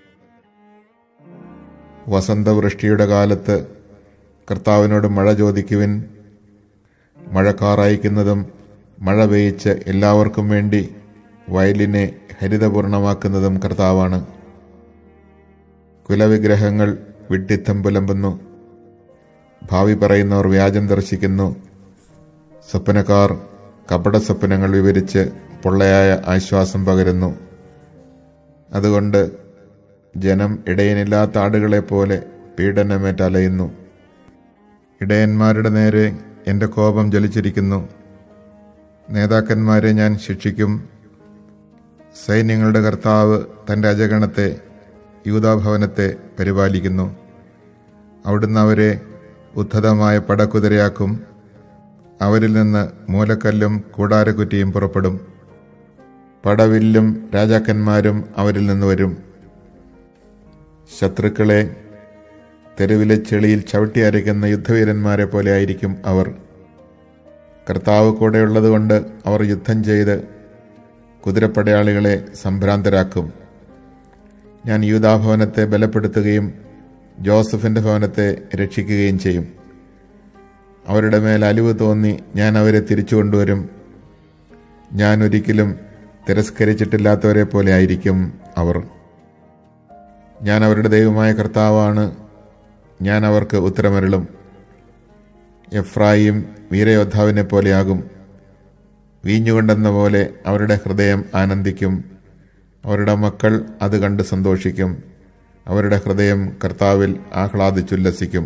വസന്തവൃഷ്ടിയുടെ കാലത്ത് കർത്താവിനോട് മഴ ചോദിക്കുവിൻ മഴക്കാർ അയക്കുന്നതും മഴ പെയ്ച്ച് എല്ലാവർക്കും വേണ്ടി വയലിനെ ഹരിതപൂർണമാക്കുന്നതും കർത്താവാണ് കുലവിഗ്രഹങ്ങൾ വിഡ്ഢിത്തം പുലമ്പുന്നു ഭാവി പറയുന്നവർ വ്യാജം ദർശിക്കുന്നു സ്വപ്നക്കാർ കപട സ്വപ്നങ്ങൾ വിവരിച്ച് പൊള്ളയായ ആശ്വാസം പകരുന്നു അതുകൊണ്ട് ജനം ഇടയനില്ലാത്ത ആടുകളെ പോലെ പീഡനമേറ്റ് അലയുന്നു ഇടയന്മാരുടെ നേരെ എൻ്റെ കോപം ജ്വലിച്ചിരിക്കുന്നു നേതാക്കന്മാരെ ഞാൻ ശിക്ഷിക്കും സൈന്യങ്ങളുടെ കർത്താവ് തൻ്റെ അജഗണത്തെ യൂതാഭവനത്തെ പരിപാലിക്കുന്നു അവിടുന്ന് അവരെ ഉദ്ധതമായ പടക്കുതിരയാക്കും അവരിൽ നിന്ന് മൂലക്കല്ലും കൂടാരക്കുറ്റിയും പുറപ്പെടും പടവില്ലും രാജാക്കന്മാരും അവരിൽ നിന്ന് വരും ശത്രുക്കളെ തെരുവിലെ ചെളിയിൽ ചവിട്ടി അരയ്ക്കുന്ന യുദ്ധവീരന്മാരെ പോലെ ആയിരിക്കും അവർ കർത്താവ് കൂടെയുള്ളതുകൊണ്ട് അവർ യുദ്ധം ചെയ്ത് കുതിരപ്പടയാളികളെ സംഭ്രാന്തരാക്കും ഞാൻ യൂതാഭവനത്തെ ബലപ്പെടുത്തുകയും ജോസഫിന്റെ ഭവനത്തെ രക്ഷിക്കുകയും ചെയ്യും അവരുടെ മേൽ അലിവ് തോന്നി ഞാൻ അവരെ തിരിച്ചു കൊണ്ടുവരും ഞാൻ ഒരിക്കലും തിരസ്കരിച്ചിട്ടില്ലാത്തവരെ പോലെ ആയിരിക്കും അവർ ഞാൻ അവരുടെ ദൈവമായ കർത്താവാണ് ഞാൻ അവർക്ക് ഉത്തരമരുളും എഫ്രായിം വീരയോദ്ധാവിനെ പോലെയാകും വീഞ്ഞുകൊണ്ടെന്ന പോലെ അവരുടെ ഹൃദയം ആനന്ദിക്കും അവരുടെ മക്കൾ അത് കണ്ട് സന്തോഷിക്കും അവരുടെ ഹൃദയം കർത്താവിൽ ആഹ്ലാദിച്ചുല്ലസിക്കും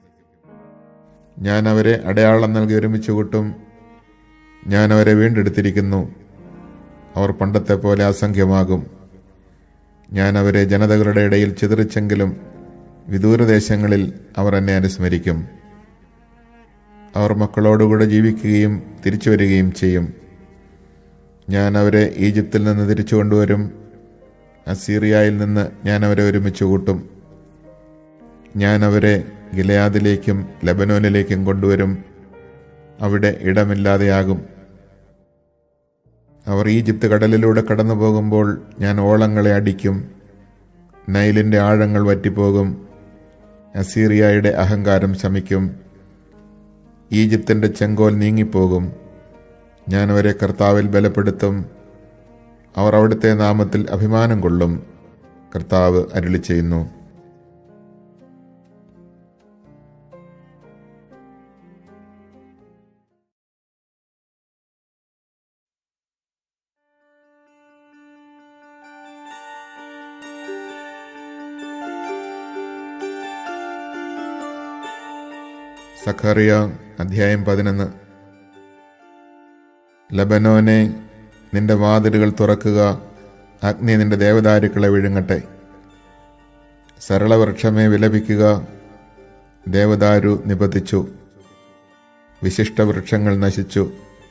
ഞാൻ അവരെ അടയാളം നൽകി ഒരുമിച്ച് കൂട്ടും ഞാൻ അവരെ വീണ്ടെടുത്തിരിക്കുന്നു അവർ പണ്ടത്തെ പോലെ അസംഖ്യമാകും ഞാൻ അവരെ ജനതകളുടെ ഇടയിൽ ചിതറിച്ചെങ്കിലും വിദൂരദേശങ്ങളിൽ അവർ എന്നെ അനുസ്മരിക്കും അവർ മക്കളോടുകൂടെ ജീവിക്കുകയും തിരിച്ചു വരികയും ചെയ്യും ഞാൻ അവരെ ഈജിപ്തിൽ നിന്ന് തിരിച്ചു കൊണ്ടുവരും അസീറിയയിൽ നിന്ന് ഞാൻ അവരെ ഒരുമിച്ച് കൂട്ടും ഞാൻ അവരെ ഗിലയാദിലേക്കും ലബനോനിലേക്കും കൊണ്ടുവരും അവിടെ ഇടമില്ലാതെയാകും അവർ ഈജിപ്ത് കടലിലൂടെ കടന്നു പോകുമ്പോൾ ഞാൻ ഓളങ്ങളെ അടിക്കും നൈലിന്റെ ആഴങ്ങൾ വറ്റിപ്പോകും അസീറിയയുടെ അഹങ്കാരം ശമിക്കും ഈജിപ്തിന്റെ ചെങ്കോൽ നീങ്ങിപ്പോകും ഞാൻ അവരെ കർത്താവിൽ ബലപ്പെടുത്തും അവർ അവിടുത്തെ നാമത്തിൽ അഭിമാനം കൊള്ളും കർത്താവ് അരുളി ചെയ്യുന്നു സഖറിയ അധ്യായം പതിനൊന്ന് ലബനോനെ നിന്റെ വാതിലുകൾ തുറക്കുക അഗ്നി നിന്റെ ദേവദാരുക്കളെ വിഴുങ്ങട്ടെ സരളവൃക്ഷമേ വിലപിക്കുക ദേവദാരു നിപതിച്ചു വിശിഷ്ട വൃക്ഷങ്ങൾ നശിച്ചു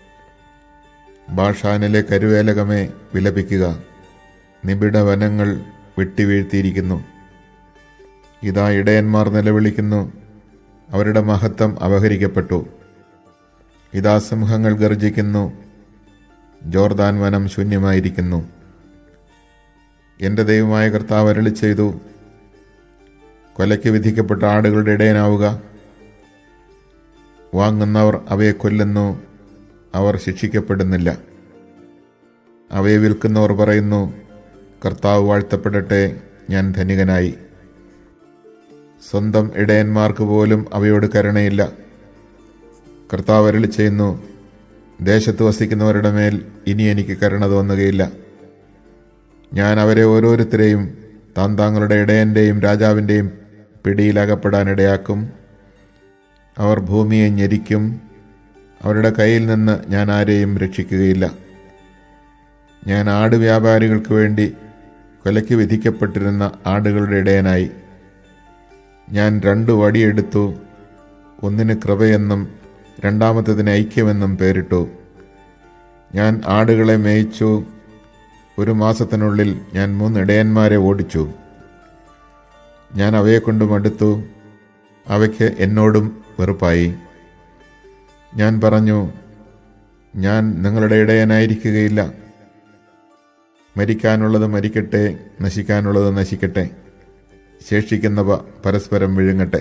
ബാഷാനിലെ കരുവേലകമേ വിലപിക്കുക നിബിഡ വനങ്ങൾ വെട്ടിവീഴ്ത്തിയിരിക്കുന്നു ഇതാ ഇടയന്മാർ നിലവിളിക്കുന്നു അവരുടെ മഹത്വം അപഹരിക്കപ്പെട്ടു ഇതാ സിംഹങ്ങൾ ഗർജിക്കുന്നു ജോർദാൻ വനം ശൂന്യമായിരിക്കുന്നു എൻ്റെ ദൈവമായ കർത്താവ് അരളി ചെയ്തു കൊലയ്ക്ക് വിധിക്കപ്പെട്ട ആടുകളുടെ ഇടയനാവുക വാങ്ങുന്നവർ അവയെ കൊല്ലുന്നു അവർ ശിക്ഷിക്കപ്പെടുന്നില്ല അവയെ വിൽക്കുന്നവർ പറയുന്നു കർത്താവ് വാഴ്ത്തപ്പെടട്ടെ ഞാൻ ധനികനായി സ്വന്തം ഇടയന്മാർക്ക് പോലും അവയോട് കരുണയില്ല കർത്താവ് അരളി ചെയ്യുന്നു ദേശത്ത് വസിക്കുന്നവരുടെ മേൽ ഇനി എനിക്ക് കരുണ തോന്നുകയില്ല ഞാൻ അവരെ ഓരോരുത്തരെയും താൻ താങ്കളുടെ ഇടയന്റെയും രാജാവിൻ്റെയും പിടിയിലകപ്പെടാനിടയാക്കും അവർ ഭൂമിയെ ഞെരിക്കും അവരുടെ കയ്യിൽ നിന്ന് ഞാൻ ആരെയും രക്ഷിക്കുകയില്ല ഞാൻ ആട് വ്യാപാരികൾക്ക് വേണ്ടി കൊലയ്ക്ക് വിധിക്കപ്പെട്ടിരുന്ന ആടുകളുടെ ഇടയനായി ഞാൻ രണ്ടു വടിയെടുത്തു ഒന്നിന് കൃപയെന്നും രണ്ടാമത്തതിന് ഐക്യമെന്നും പേരിട്ടു ഞാൻ ആടുകളെ മേയിച്ചു ഒരു മാസത്തിനുള്ളിൽ ഞാൻ മൂന്ന് ഇടയന്മാരെ ഓടിച്ചു ഞാൻ അവയെ കൊണ്ട് മടുത്തു അവയ്ക്ക് എന്നോടും വെറുപ്പായി ഞാൻ പറഞ്ഞു ഞാൻ നിങ്ങളുടെ ഇടയനായിരിക്കുകയില്ല മരിക്കാനുള്ളത് മരിക്കട്ടെ നശിക്കാനുള്ളത് നശിക്കട്ടെ ശേഷിക്കുന്നവ പരസ്പരം വിഴുങ്ങട്ടെ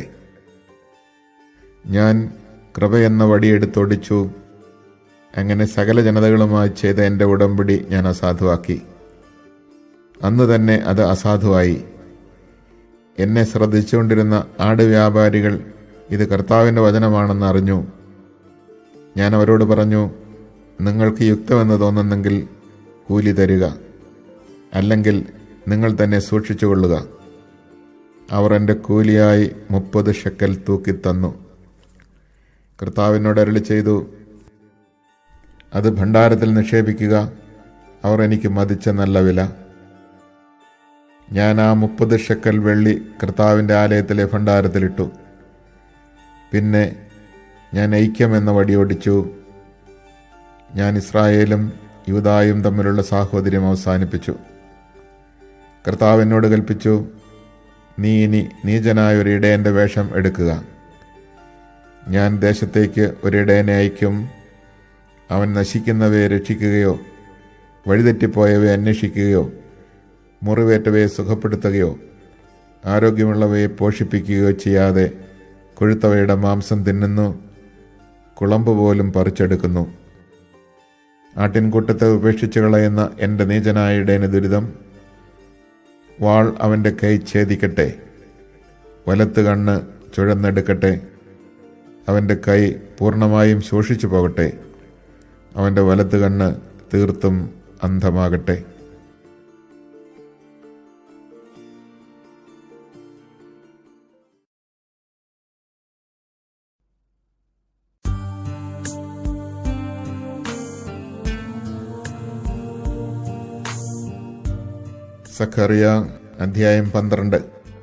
ഞാൻ കൃപയെന്ന വടിയെടുത്തൊടിച്ചു അങ്ങനെ സകല ജനതകളുമായി ചെയ്ത എൻ്റെ ഉടമ്പടി ഞാൻ അസാധുവാക്കി അന്ന് തന്നെ അത് അസാധുവായി എന്നെ ശ്രദ്ധിച്ചുകൊണ്ടിരുന്ന ആട് വ്യാപാരികൾ ഇത് കർത്താവിൻ്റെ വചനമാണെന്ന് അറിഞ്ഞു ഞാൻ അവരോട് പറഞ്ഞു നിങ്ങൾക്ക് യുക്തമെന്ന് തോന്നുന്നെങ്കിൽ കൂലി തരിക അല്ലെങ്കിൽ നിങ്ങൾ തന്നെ സൂക്ഷിച്ചുകൊള്ളുക അവർ എൻ്റെ കൂലിയായി മുപ്പത് ഷെക്കൽ തൂക്കിത്തന്നു കർത്താവിനോട് അരളി ചെയ്തു അത് ഭണ്ഡാരത്തിൽ നിക്ഷേപിക്കുക അവർ എനിക്ക് മതിച്ച നല്ല വില ഞാൻ ആ മുപ്പത് ഷെക്കൽ വെള്ളി കർത്താവിൻ്റെ ആലയത്തിലെ ഭണ്ഡാരത്തിലിട്ടു പിന്നെ ഞാൻ ഐക്യം എന്ന വടിയൊടിച്ചു ഞാൻ ഇസ്രായേലും യൂതായും തമ്മിലുള്ള സാഹോദര്യം അവസാനിപ്പിച്ചു കർത്താവ് എന്നോട് കൽപ്പിച്ചു നീ ഇനി നീചനായ ഒരു ഇടയൻ്റെ വേഷം എടുക്കുക ഞാൻ ദേശത്തേക്ക് ഒരിടയനെ അയക്കും അവൻ നശിക്കുന്നവയെ രക്ഷിക്കുകയോ വഴിതെറ്റിപ്പോയവയെ അന്വേഷിക്കുകയോ മുറിവേറ്റവയെ സുഖപ്പെടുത്തുകയോ ആരോഗ്യമുള്ളവയെ പോഷിപ്പിക്കുകയോ ചെയ്യാതെ കൊഴുത്തവയുടെ മാംസം തിന്നുന്നു കുളമ്പ് പോലും പറിച്ചെടുക്കുന്നു ആട്ടിൻകൂട്ടത്തെ ഉപേക്ഷിച്ച് കളയുന്ന എൻ്റെ നീചനായ ഇടയന് ദുരിതം വാൾ അവൻ്റെ കൈ ഛേദിക്കട്ടെ വലത്ത് കണ്ണ് ചുഴന്നെടുക്കട്ടെ അവൻ്റെ കൈ പൂർണ്ണമായും ശോഷിച്ചു പോകട്ടെ അവൻ്റെ വലത്ത് കണ്ണ് തീർത്തും അന്ധമാകട്ടെ സഖറിയ അധ്യായം പന്ത്രണ്ട്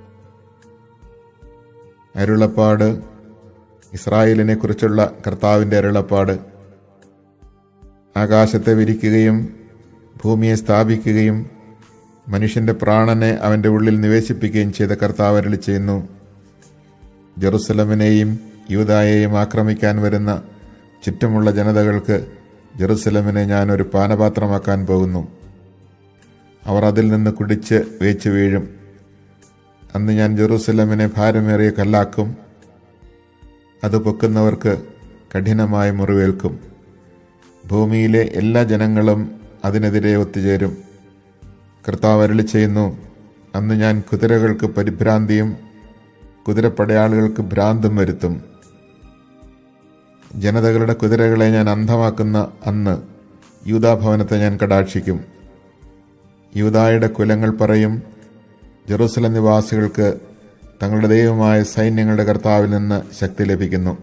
അരുളപ്പാട് ഇസ്രായേലിനെ കുറിച്ചുള്ള കർത്താവിൻ്റെ അരുളപ്പാട് ആകാശത്തെ വിരിക്കുകയും ഭൂമിയെ സ്ഥാപിക്കുകയും മനുഷ്യന്റെ പ്രാണനെ അവന്റെ ഉള്ളിൽ നിവേശിപ്പിക്കുകയും ചെയ്ത കർത്താവ് അരുളി ചെയ്യുന്നു ജെറുസലമിനെയും യൂതായെയും ആക്രമിക്കാൻ വരുന്ന ചുറ്റുമുള്ള ജനതകൾക്ക് ജെറുസലമിനെ ഞാൻ ഒരു പാനപാത്രമാക്കാൻ പോകുന്നു അവർ അതിൽ നിന്ന് കുടിച്ച് വേച്ചു വീഴും അന്ന് ഞാൻ ജെറൂസലമിനെ ഭാരമേറിയ കല്ലാക്കും അത് പൊക്കുന്നവർക്ക് കഠിനമായ മുറിവേൽക്കും ഭൂമിയിലെ എല്ലാ ജനങ്ങളും അതിനെതിരെ ഒത്തുചേരും കർത്താവ് അരളി ചെയ്യുന്നു അന്ന് ഞാൻ കുതിരകൾക്ക് പരിഭ്രാന്തിയും കുതിരപ്പടയാളികൾക്ക് ഭ്രാന്തും വരുത്തും ജനതകളുടെ കുതിരകളെ ഞാൻ അന്ധമാക്കുന്ന അന്ന് യൂതാഭവനത്തെ ഞാൻ കടാക്ഷിക്കും യൂതായുടെ കുലങ്ങൾ പറയും ജെറൂസലം നിവാസികൾക്ക് തങ്ങളുടെ ദൈവമായ സൈന്യങ്ങളുടെ കർത്താവിൽ നിന്ന് ശക്തി ലഭിക്കുന്നു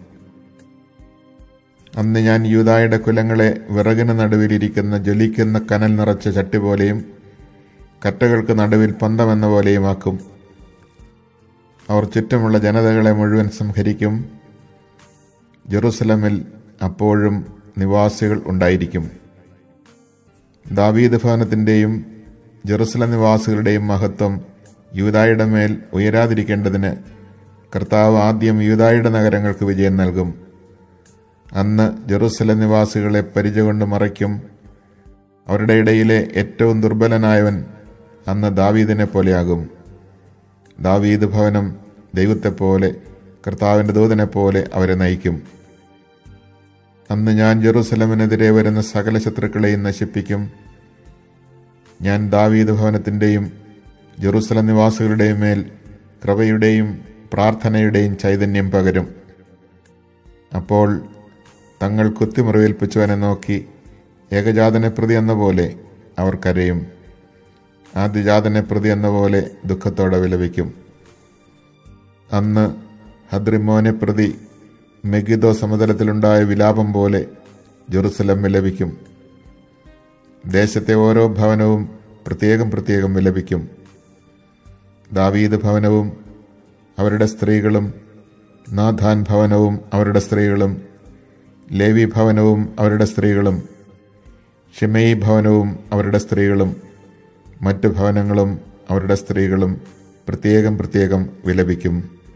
അന്ന് ഞാൻ യൂതായുടെ കുലങ്ങളെ വിറകിന് നടുവിലിരിക്കുന്ന ജ്വലിക്കുന്ന കനൽ നിറച്ച ചട്ടി പോലെയും കറ്റകൾക്ക് നടുവിൽ പന്തമെന്ന പോലെയുമാക്കും അവർ ചുറ്റുമുള്ള ജനതകളെ മുഴുവൻ സംഹരിക്കും ജെറുസലമിൽ അപ്പോഴും നിവാസികൾ ഉണ്ടായിരിക്കും ദാവീദ് ഭവനത്തിൻ്റെയും ജെറുസലം നിവാസികളുടെയും മഹത്വം യൂതായുടെ മേൽ ഉയരാതിരിക്കേണ്ടതിന് കർത്താവ് ആദ്യം യൂതായുടെ നഗരങ്ങൾക്ക് വിജയം നൽകും അന്ന് ജെറുസലം നിവാസികളെ പരിച കൊണ്ട് മറയ്ക്കും അവരുടെ ഇടയിലെ ഏറ്റവും ദുർബലനായവൻ അന്ന് ദാവീദിനെ പോലെയാകും ദാവീദ് ഭവനം ദൈവത്തെപ്പോലെ കർത്താവിൻ്റെ ദൂതനെ പോലെ അവരെ നയിക്കും അന്ന് ഞാൻ ജെറുസലമിനെതിരെ വരുന്ന സകല ശത്രുക്കളെയും നശിപ്പിക്കും ഞാൻ ദാവീദ് ഭവനത്തിൻ്റെയും ജെറുസലം നിവാസികളുടെയും മേൽ കൃപയുടെയും പ്രാർത്ഥനയുടെയും ചൈതന്യം പകരും അപ്പോൾ തങ്ങൾ കുത്തിമുറിവേൽപ്പിച്ചവനെ നോക്കി ഏകജാതനെ പ്രതി എന്ന പോലെ അവർ കരയും ആദ്യജാതനെ പ്രതി എന്ന പോലെ ദുഃഖത്തോടെ വിലപിക്കും അന്ന് ഹദ്രിമോനെ പ്രതി മെഗിദോ സമതലത്തിലുണ്ടായ വിലാപം പോലെ ജെറുസലം വിലപിക്കും ദേശത്തെ ഓരോ ഭവനവും പ്രത്യേകം പ്രത്യേകം വിലപിക്കും ദാവീദ് ഭവനവും അവരുടെ സ്ത്രീകളും നാഥാൻ ഭവനവും അവരുടെ സ്ത്രീകളും ലേവി ഭവനവും അവരുടെ സ്ത്രീകളും ഷിമയി ഭവനവും അവരുടെ സ്ത്രീകളും മറ്റു ഭവനങ്ങളും അവരുടെ സ്ത്രീകളും പ്രത്യേകം പ്രത്യേകം വിലപിക്കും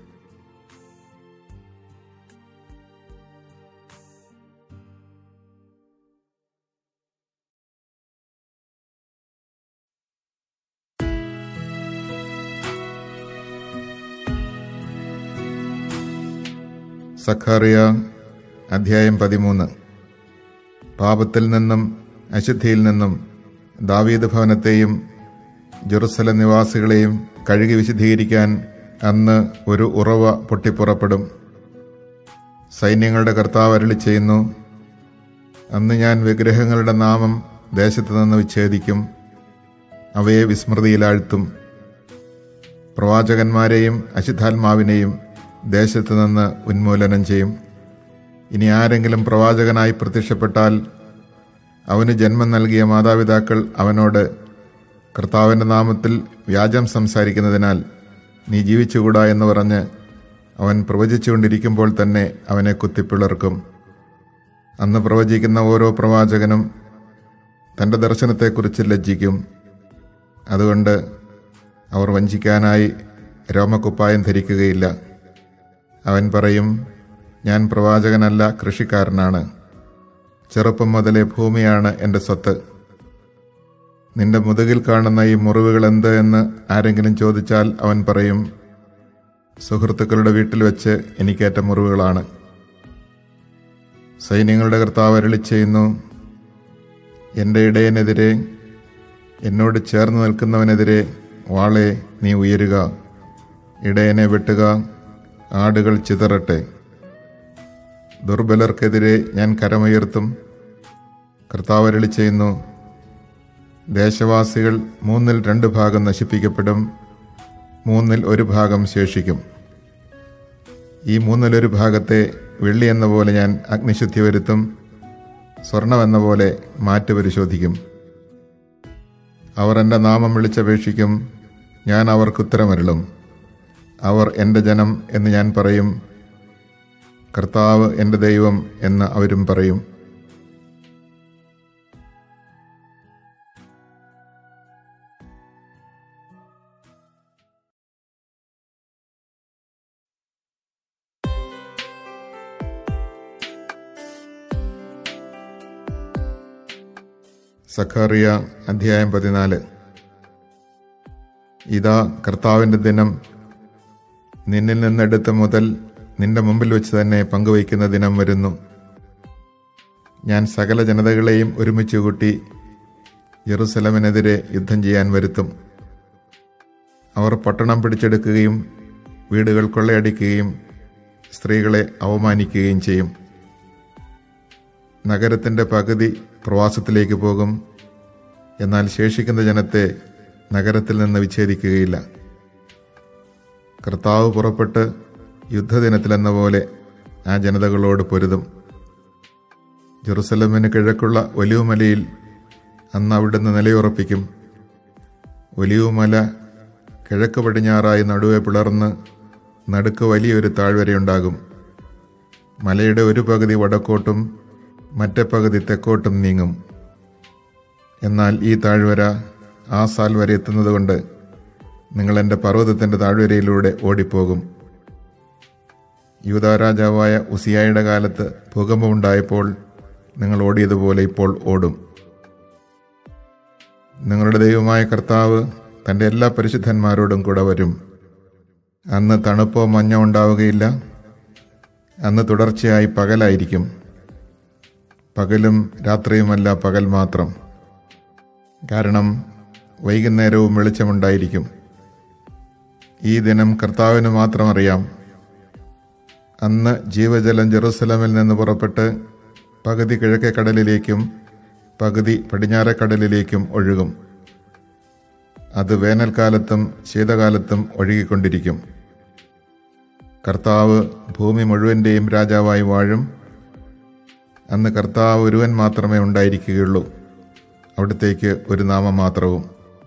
സഖാറിയ അധ്യായം പതിമൂന്ന് പാപത്തിൽ നിന്നും അശുദ്ധിയിൽ നിന്നും ദാവീദ് ഭവനത്തെയും ജെറുസലം നിവാസികളെയും കഴുകി വിശദീകരിക്കാൻ അന്ന് ഒരു ഉറവ പൊട്ടിപ്പുറപ്പെടും സൈന്യങ്ങളുടെ കർത്താവ് അരളി ചെയ്യുന്നു അന്ന് ഞാൻ വിഗ്രഹങ്ങളുടെ നാമം ദേശത്തു നിന്ന് വിച്ഛേദിക്കും അവയെ വിസ്മൃതിയിലാഴ്ത്തും പ്രവാചകന്മാരെയും അശുദ്ധാത്മാവിനെയും ദേശത്തു നിന്ന് ഉന്മൂലനം ചെയ്യും ഇനി ആരെങ്കിലും പ്രവാചകനായി പ്രത്യക്ഷപ്പെട്ടാൽ അവന് ജന്മം നൽകിയ മാതാപിതാക്കൾ അവനോട് കർത്താവിൻ്റെ നാമത്തിൽ വ്യാജം സംസാരിക്കുന്നതിനാൽ നീ ജീവിച്ചുകൂടാ എന്ന് പറഞ്ഞ് അവൻ പ്രവചിച്ചുകൊണ്ടിരിക്കുമ്പോൾ തന്നെ അവനെ കുത്തിപ്പിളർക്കും അന്ന് പ്രവചിക്കുന്ന ഓരോ പ്രവാചകനും തൻ്റെ ദർശനത്തെക്കുറിച്ച് ലജ്ജിക്കും അതുകൊണ്ട് അവർ വഞ്ചിക്കാനായി രോമക്കുപ്പായം ധരിക്കുകയില്ല അവൻ പറയും ഞാൻ പ്രവാചകനല്ല കൃഷിക്കാരനാണ് ചെറുപ്പം മുതലേ ഭൂമിയാണ് എൻ്റെ സ്വത്ത് നിന്റെ മുതുകിൽ കാണുന്ന ഈ മുറിവുകൾ എന്ത് എന്ന് ആരെങ്കിലും ചോദിച്ചാൽ അവൻ പറയും സുഹൃത്തുക്കളുടെ വീട്ടിൽ വെച്ച് എനിക്കേറ്റ മുറിവുകളാണ് സൈന്യങ്ങളുടെ കർത്താവ് അരളി ചെയ്യുന്നു എൻ്റെ ഇടയനെതിരെ എന്നോട് ചേർന്ന് നിൽക്കുന്നവനെതിരെ വാളെ നീ ഉയരുക ഇടയനെ വെട്ടുക ആടുകൾ ചിതറട്ടെ ദുർബലർക്കെതിരെ ഞാൻ കരമുയർത്തും കർത്താവ് അരളി ചെയ്യുന്നു ദേശവാസികൾ മൂന്നിൽ രണ്ട് ഭാഗം നശിപ്പിക്കപ്പെടും മൂന്നിൽ ഒരു ഭാഗം ശേഷിക്കും ഈ മൂന്നിലൊരു ഭാഗത്തെ വെള്ളി എന്ന പോലെ ഞാൻ അഗ്നിശുദ്ധി വരുത്തും സ്വർണമെന്ന പോലെ മാറ്റ് പരിശോധിക്കും അവർ എൻ്റെ നാമം വിളിച്ചപേക്ഷിക്കും ഞാൻ അവർക്ക് ഉത്തരമരുളും അവർ എൻ്റെ ജനം എന്ന് ഞാൻ പറയും കർത്താവ് എൻ്റെ ദൈവം എന്ന് അവരും പറയും സഖാറിയ അധ്യായം പതിനാല് ഇതാ കർത്താവിൻ്റെ ദിനം നിന്നിൽ നിന്നെടുത്ത മുതൽ നിന്റെ മുമ്പിൽ വെച്ച് തന്നെ പങ്കുവയ്ക്കുന്ന ദിനം വരുന്നു ഞാൻ സകല ജനതകളെയും ഒരുമിച്ച് കൂട്ടി യെറുസലമിനെതിരെ യുദ്ധം ചെയ്യാൻ വരുത്തും അവർ പട്ടണം പിടിച്ചെടുക്കുകയും വീടുകൾ കൊള്ളയടിക്കുകയും സ്ത്രീകളെ അവമാനിക്കുകയും ചെയ്യും നഗരത്തിൻ്റെ പകുതി പ്രവാസത്തിലേക്ക് പോകും എന്നാൽ ശേഷിക്കുന്ന ജനത്തെ നഗരത്തിൽ നിന്ന് വിച്ഛേദിക്കുകയില്ല കർത്താവ് പുറപ്പെട്ട് യുദ്ധദിനത്തിലെന്ന പോലെ ആ ജനതകളോട് പൊരുതും ജെറുസലമിന് കിഴക്കുള്ള ഒലിവുമലയിൽ അന്ന് അവിടുന്ന് നിലയുറപ്പിക്കും ഒലിവുമല കിഴക്ക് പടിഞ്ഞാറായി നടുവെ പിളർന്ന് നടുക്ക് വലിയൊരു താഴ്വരയുണ്ടാകും മലയുടെ ഒരു പകുതി വടക്കോട്ടും മറ്റേ പകുതി തെക്കോട്ടും നീങ്ങും എന്നാൽ ഈ താഴ്വര ആ സാൽ വരെ എത്തുന്നതുകൊണ്ട് നിങ്ങൾ എൻ്റെ പർവ്വതത്തിൻ്റെ താഴ്വരയിലൂടെ ഓടിപ്പോകും യൂതാരാജാവായ ഉസിയായുടെ കാലത്ത് ഭൂകമ്പമുണ്ടായപ്പോൾ നിങ്ങൾ ഓടിയതുപോലെ ഇപ്പോൾ ഓടും നിങ്ങളുടെ ദൈവമായ കർത്താവ് തൻ്റെ എല്ലാ പരിശുദ്ധന്മാരോടും കൂടെ വരും അന്ന് തണുപ്പോ മഞ്ഞോ ഉണ്ടാവുകയില്ല അന്ന് തുടർച്ചയായി പകലായിരിക്കും പകലും രാത്രിയുമല്ല പകൽ മാത്രം കാരണം വൈകുന്നേരവും വെളിച്ചമുണ്ടായിരിക്കും ഈ ദിനം കർത്താവിന് മാത്രം അറിയാം അന്ന് ജീവജലം ജെറുസലമിൽ നിന്ന് പുറപ്പെട്ട് പകുതി കിഴക്കേ കടലിലേക്കും പകുതി പടിഞ്ഞാറേ കടലിലേക്കും ഒഴുകും അത് വേനൽക്കാലത്തും ശീതകാലത്തും ഒഴുകിക്കൊണ്ടിരിക്കും കർത്താവ് ഭൂമി മുഴുവൻ്റെയും രാജാവായി വാഴും അന്ന് കർത്താവ് ഒരുവൻ മാത്രമേ ഉണ്ടായിരിക്കുകയുള്ളൂ അവിടത്തേക്ക് ഒരു നാമം മാത്രവും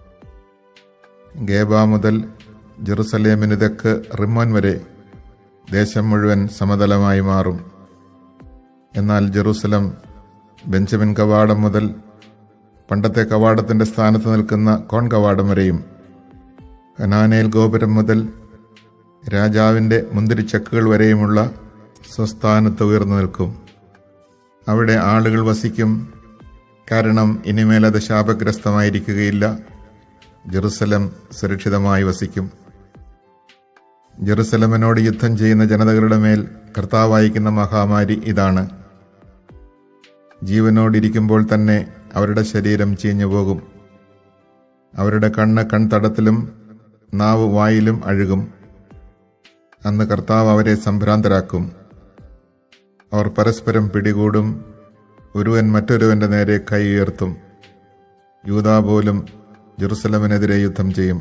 ഗേബ മുതൽ ജെറുസലേമിന് തെക്ക് റിമ്മോൻ വരെ ദേശം മുഴുവൻ സമതലമായി മാറും എന്നാൽ ജെറുസലം ബെഞ്ചമിൻ കവാടം മുതൽ പണ്ടത്തെ കവാടത്തിന്റെ സ്ഥാനത്ത് നിൽക്കുന്ന കോൺ കവാടം വരെയും ഹനാനേൽ ഗോപുരം മുതൽ രാജാവിൻ്റെ മുന്തിരിച്ചക്കുകൾ വരെയുമുള്ള സ്വസ്ഥാനത്ത് ഉയർന്നു നിൽക്കും അവിടെ ആളുകൾ വസിക്കും കാരണം ഇനിമേൽ അത് ശാപഗ്രസ്തമായിരിക്കുകയില്ല ജെറുസലം സുരക്ഷിതമായി വസിക്കും ജെറുസലമിനോട് യുദ്ധം ചെയ്യുന്ന ജനതകളുടെ മേൽ കർത്താവ് അയക്കുന്ന മഹാമാരി ഇതാണ് ജീവനോടിരിക്കുമ്പോൾ തന്നെ അവരുടെ ശരീരം ചീഞ്ഞു പോകും അവരുടെ കണ്ണ് കൺതടത്തിലും നാവ് വായിലും അഴുകും അന്ന് കർത്താവ് അവരെ സംഭ്രാന്തരാക്കും അവർ പരസ്പരം പിടികൂടും ഒരുവൻ മറ്റൊരുവന്റെ നേരെ കൈ ഉയർത്തും യൂതാ പോലും ജെറുസലമിനെതിരെ യുദ്ധം ചെയ്യും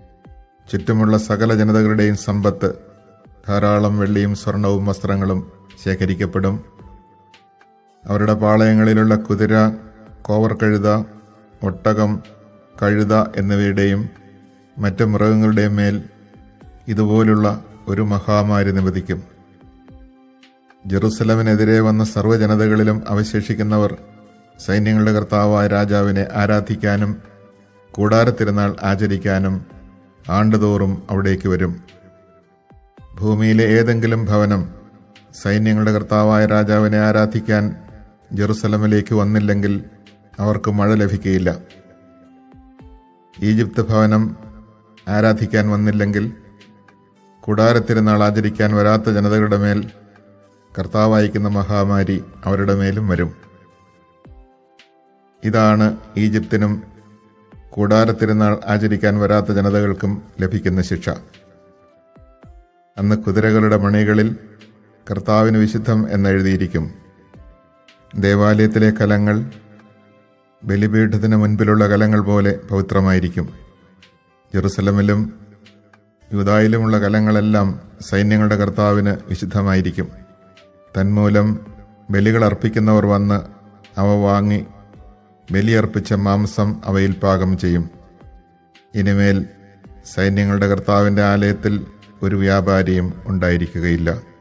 ചുറ്റുമുള്ള സകല ജനതകളുടെയും സമ്പത്ത് ധാരാളം വെള്ളിയും സ്വർണവും വസ്ത്രങ്ങളും ശേഖരിക്കപ്പെടും അവരുടെ പാളയങ്ങളിലുള്ള കുതിര കോവർ കഴുത ഒട്ടകം കഴുത എന്നിവയുടെയും മറ്റ് മൃഗങ്ങളുടെയും മേൽ ഇതുപോലുള്ള ഒരു മഹാമാരി നിവദിക്കും ജെറുസലമിനെതിരെ വന്ന സർവ്വജനതകളിലും അവശേഷിക്കുന്നവർ സൈന്യങ്ങളുടെ കർത്താവായ രാജാവിനെ ആരാധിക്കാനും കൂടാരത്തിരുന്നാൾ ആചരിക്കാനും ആണ്ടുതോറും അവിടേക്ക് വരും ഭൂമിയിലെ ഏതെങ്കിലും ഭവനം സൈന്യങ്ങളുടെ കർത്താവായ രാജാവിനെ ആരാധിക്കാൻ ജെറുസലമിലേക്ക് വന്നില്ലെങ്കിൽ അവർക്ക് മഴ ലഭിക്കുകയില്ല ഈജിപ്ത് ഭവനം ആരാധിക്കാൻ വന്നില്ലെങ്കിൽ കൂടാരത്തിരുന്നാൾ ആചരിക്കാൻ വരാത്ത ജനതകളുടെ മേൽ കർത്താവായിക്കുന്ന മഹാമാരി അവരുടെ മേലും വരും ഇതാണ് ഈജിപ്തിനും കൂടാരത്തിരുന്നാൾ ആചരിക്കാൻ വരാത്ത ജനതകൾക്കും ലഭിക്കുന്ന ശിക്ഷ അന്ന് കുതിരകളുടെ മണികളിൽ കർത്താവിന് വിശുദ്ധം എന്നെഴുതിയിരിക്കും ദേവാലയത്തിലെ കലങ്ങൾ ബലിപീഠത്തിന് മുൻപിലുള്ള കലങ്ങൾ പോലെ പവിത്രമായിരിക്കും ജെറുസലമിലും യൂതായിലുമുള്ള കലങ്ങളെല്ലാം സൈന്യങ്ങളുടെ കർത്താവിന് വിശുദ്ധമായിരിക്കും തന്മൂലം ബലികൾ അർപ്പിക്കുന്നവർ വന്ന് അവ വാങ്ങി ബലിയർപ്പിച്ച മാംസം അവയിൽ പാകം ചെയ്യും ഇനിമേൽ സൈന്യങ്ങളുടെ കർത്താവിൻ്റെ ആലയത്തിൽ ഒരു വ്യാപാരിയും ഉണ്ടായിരിക്കുകയില്ല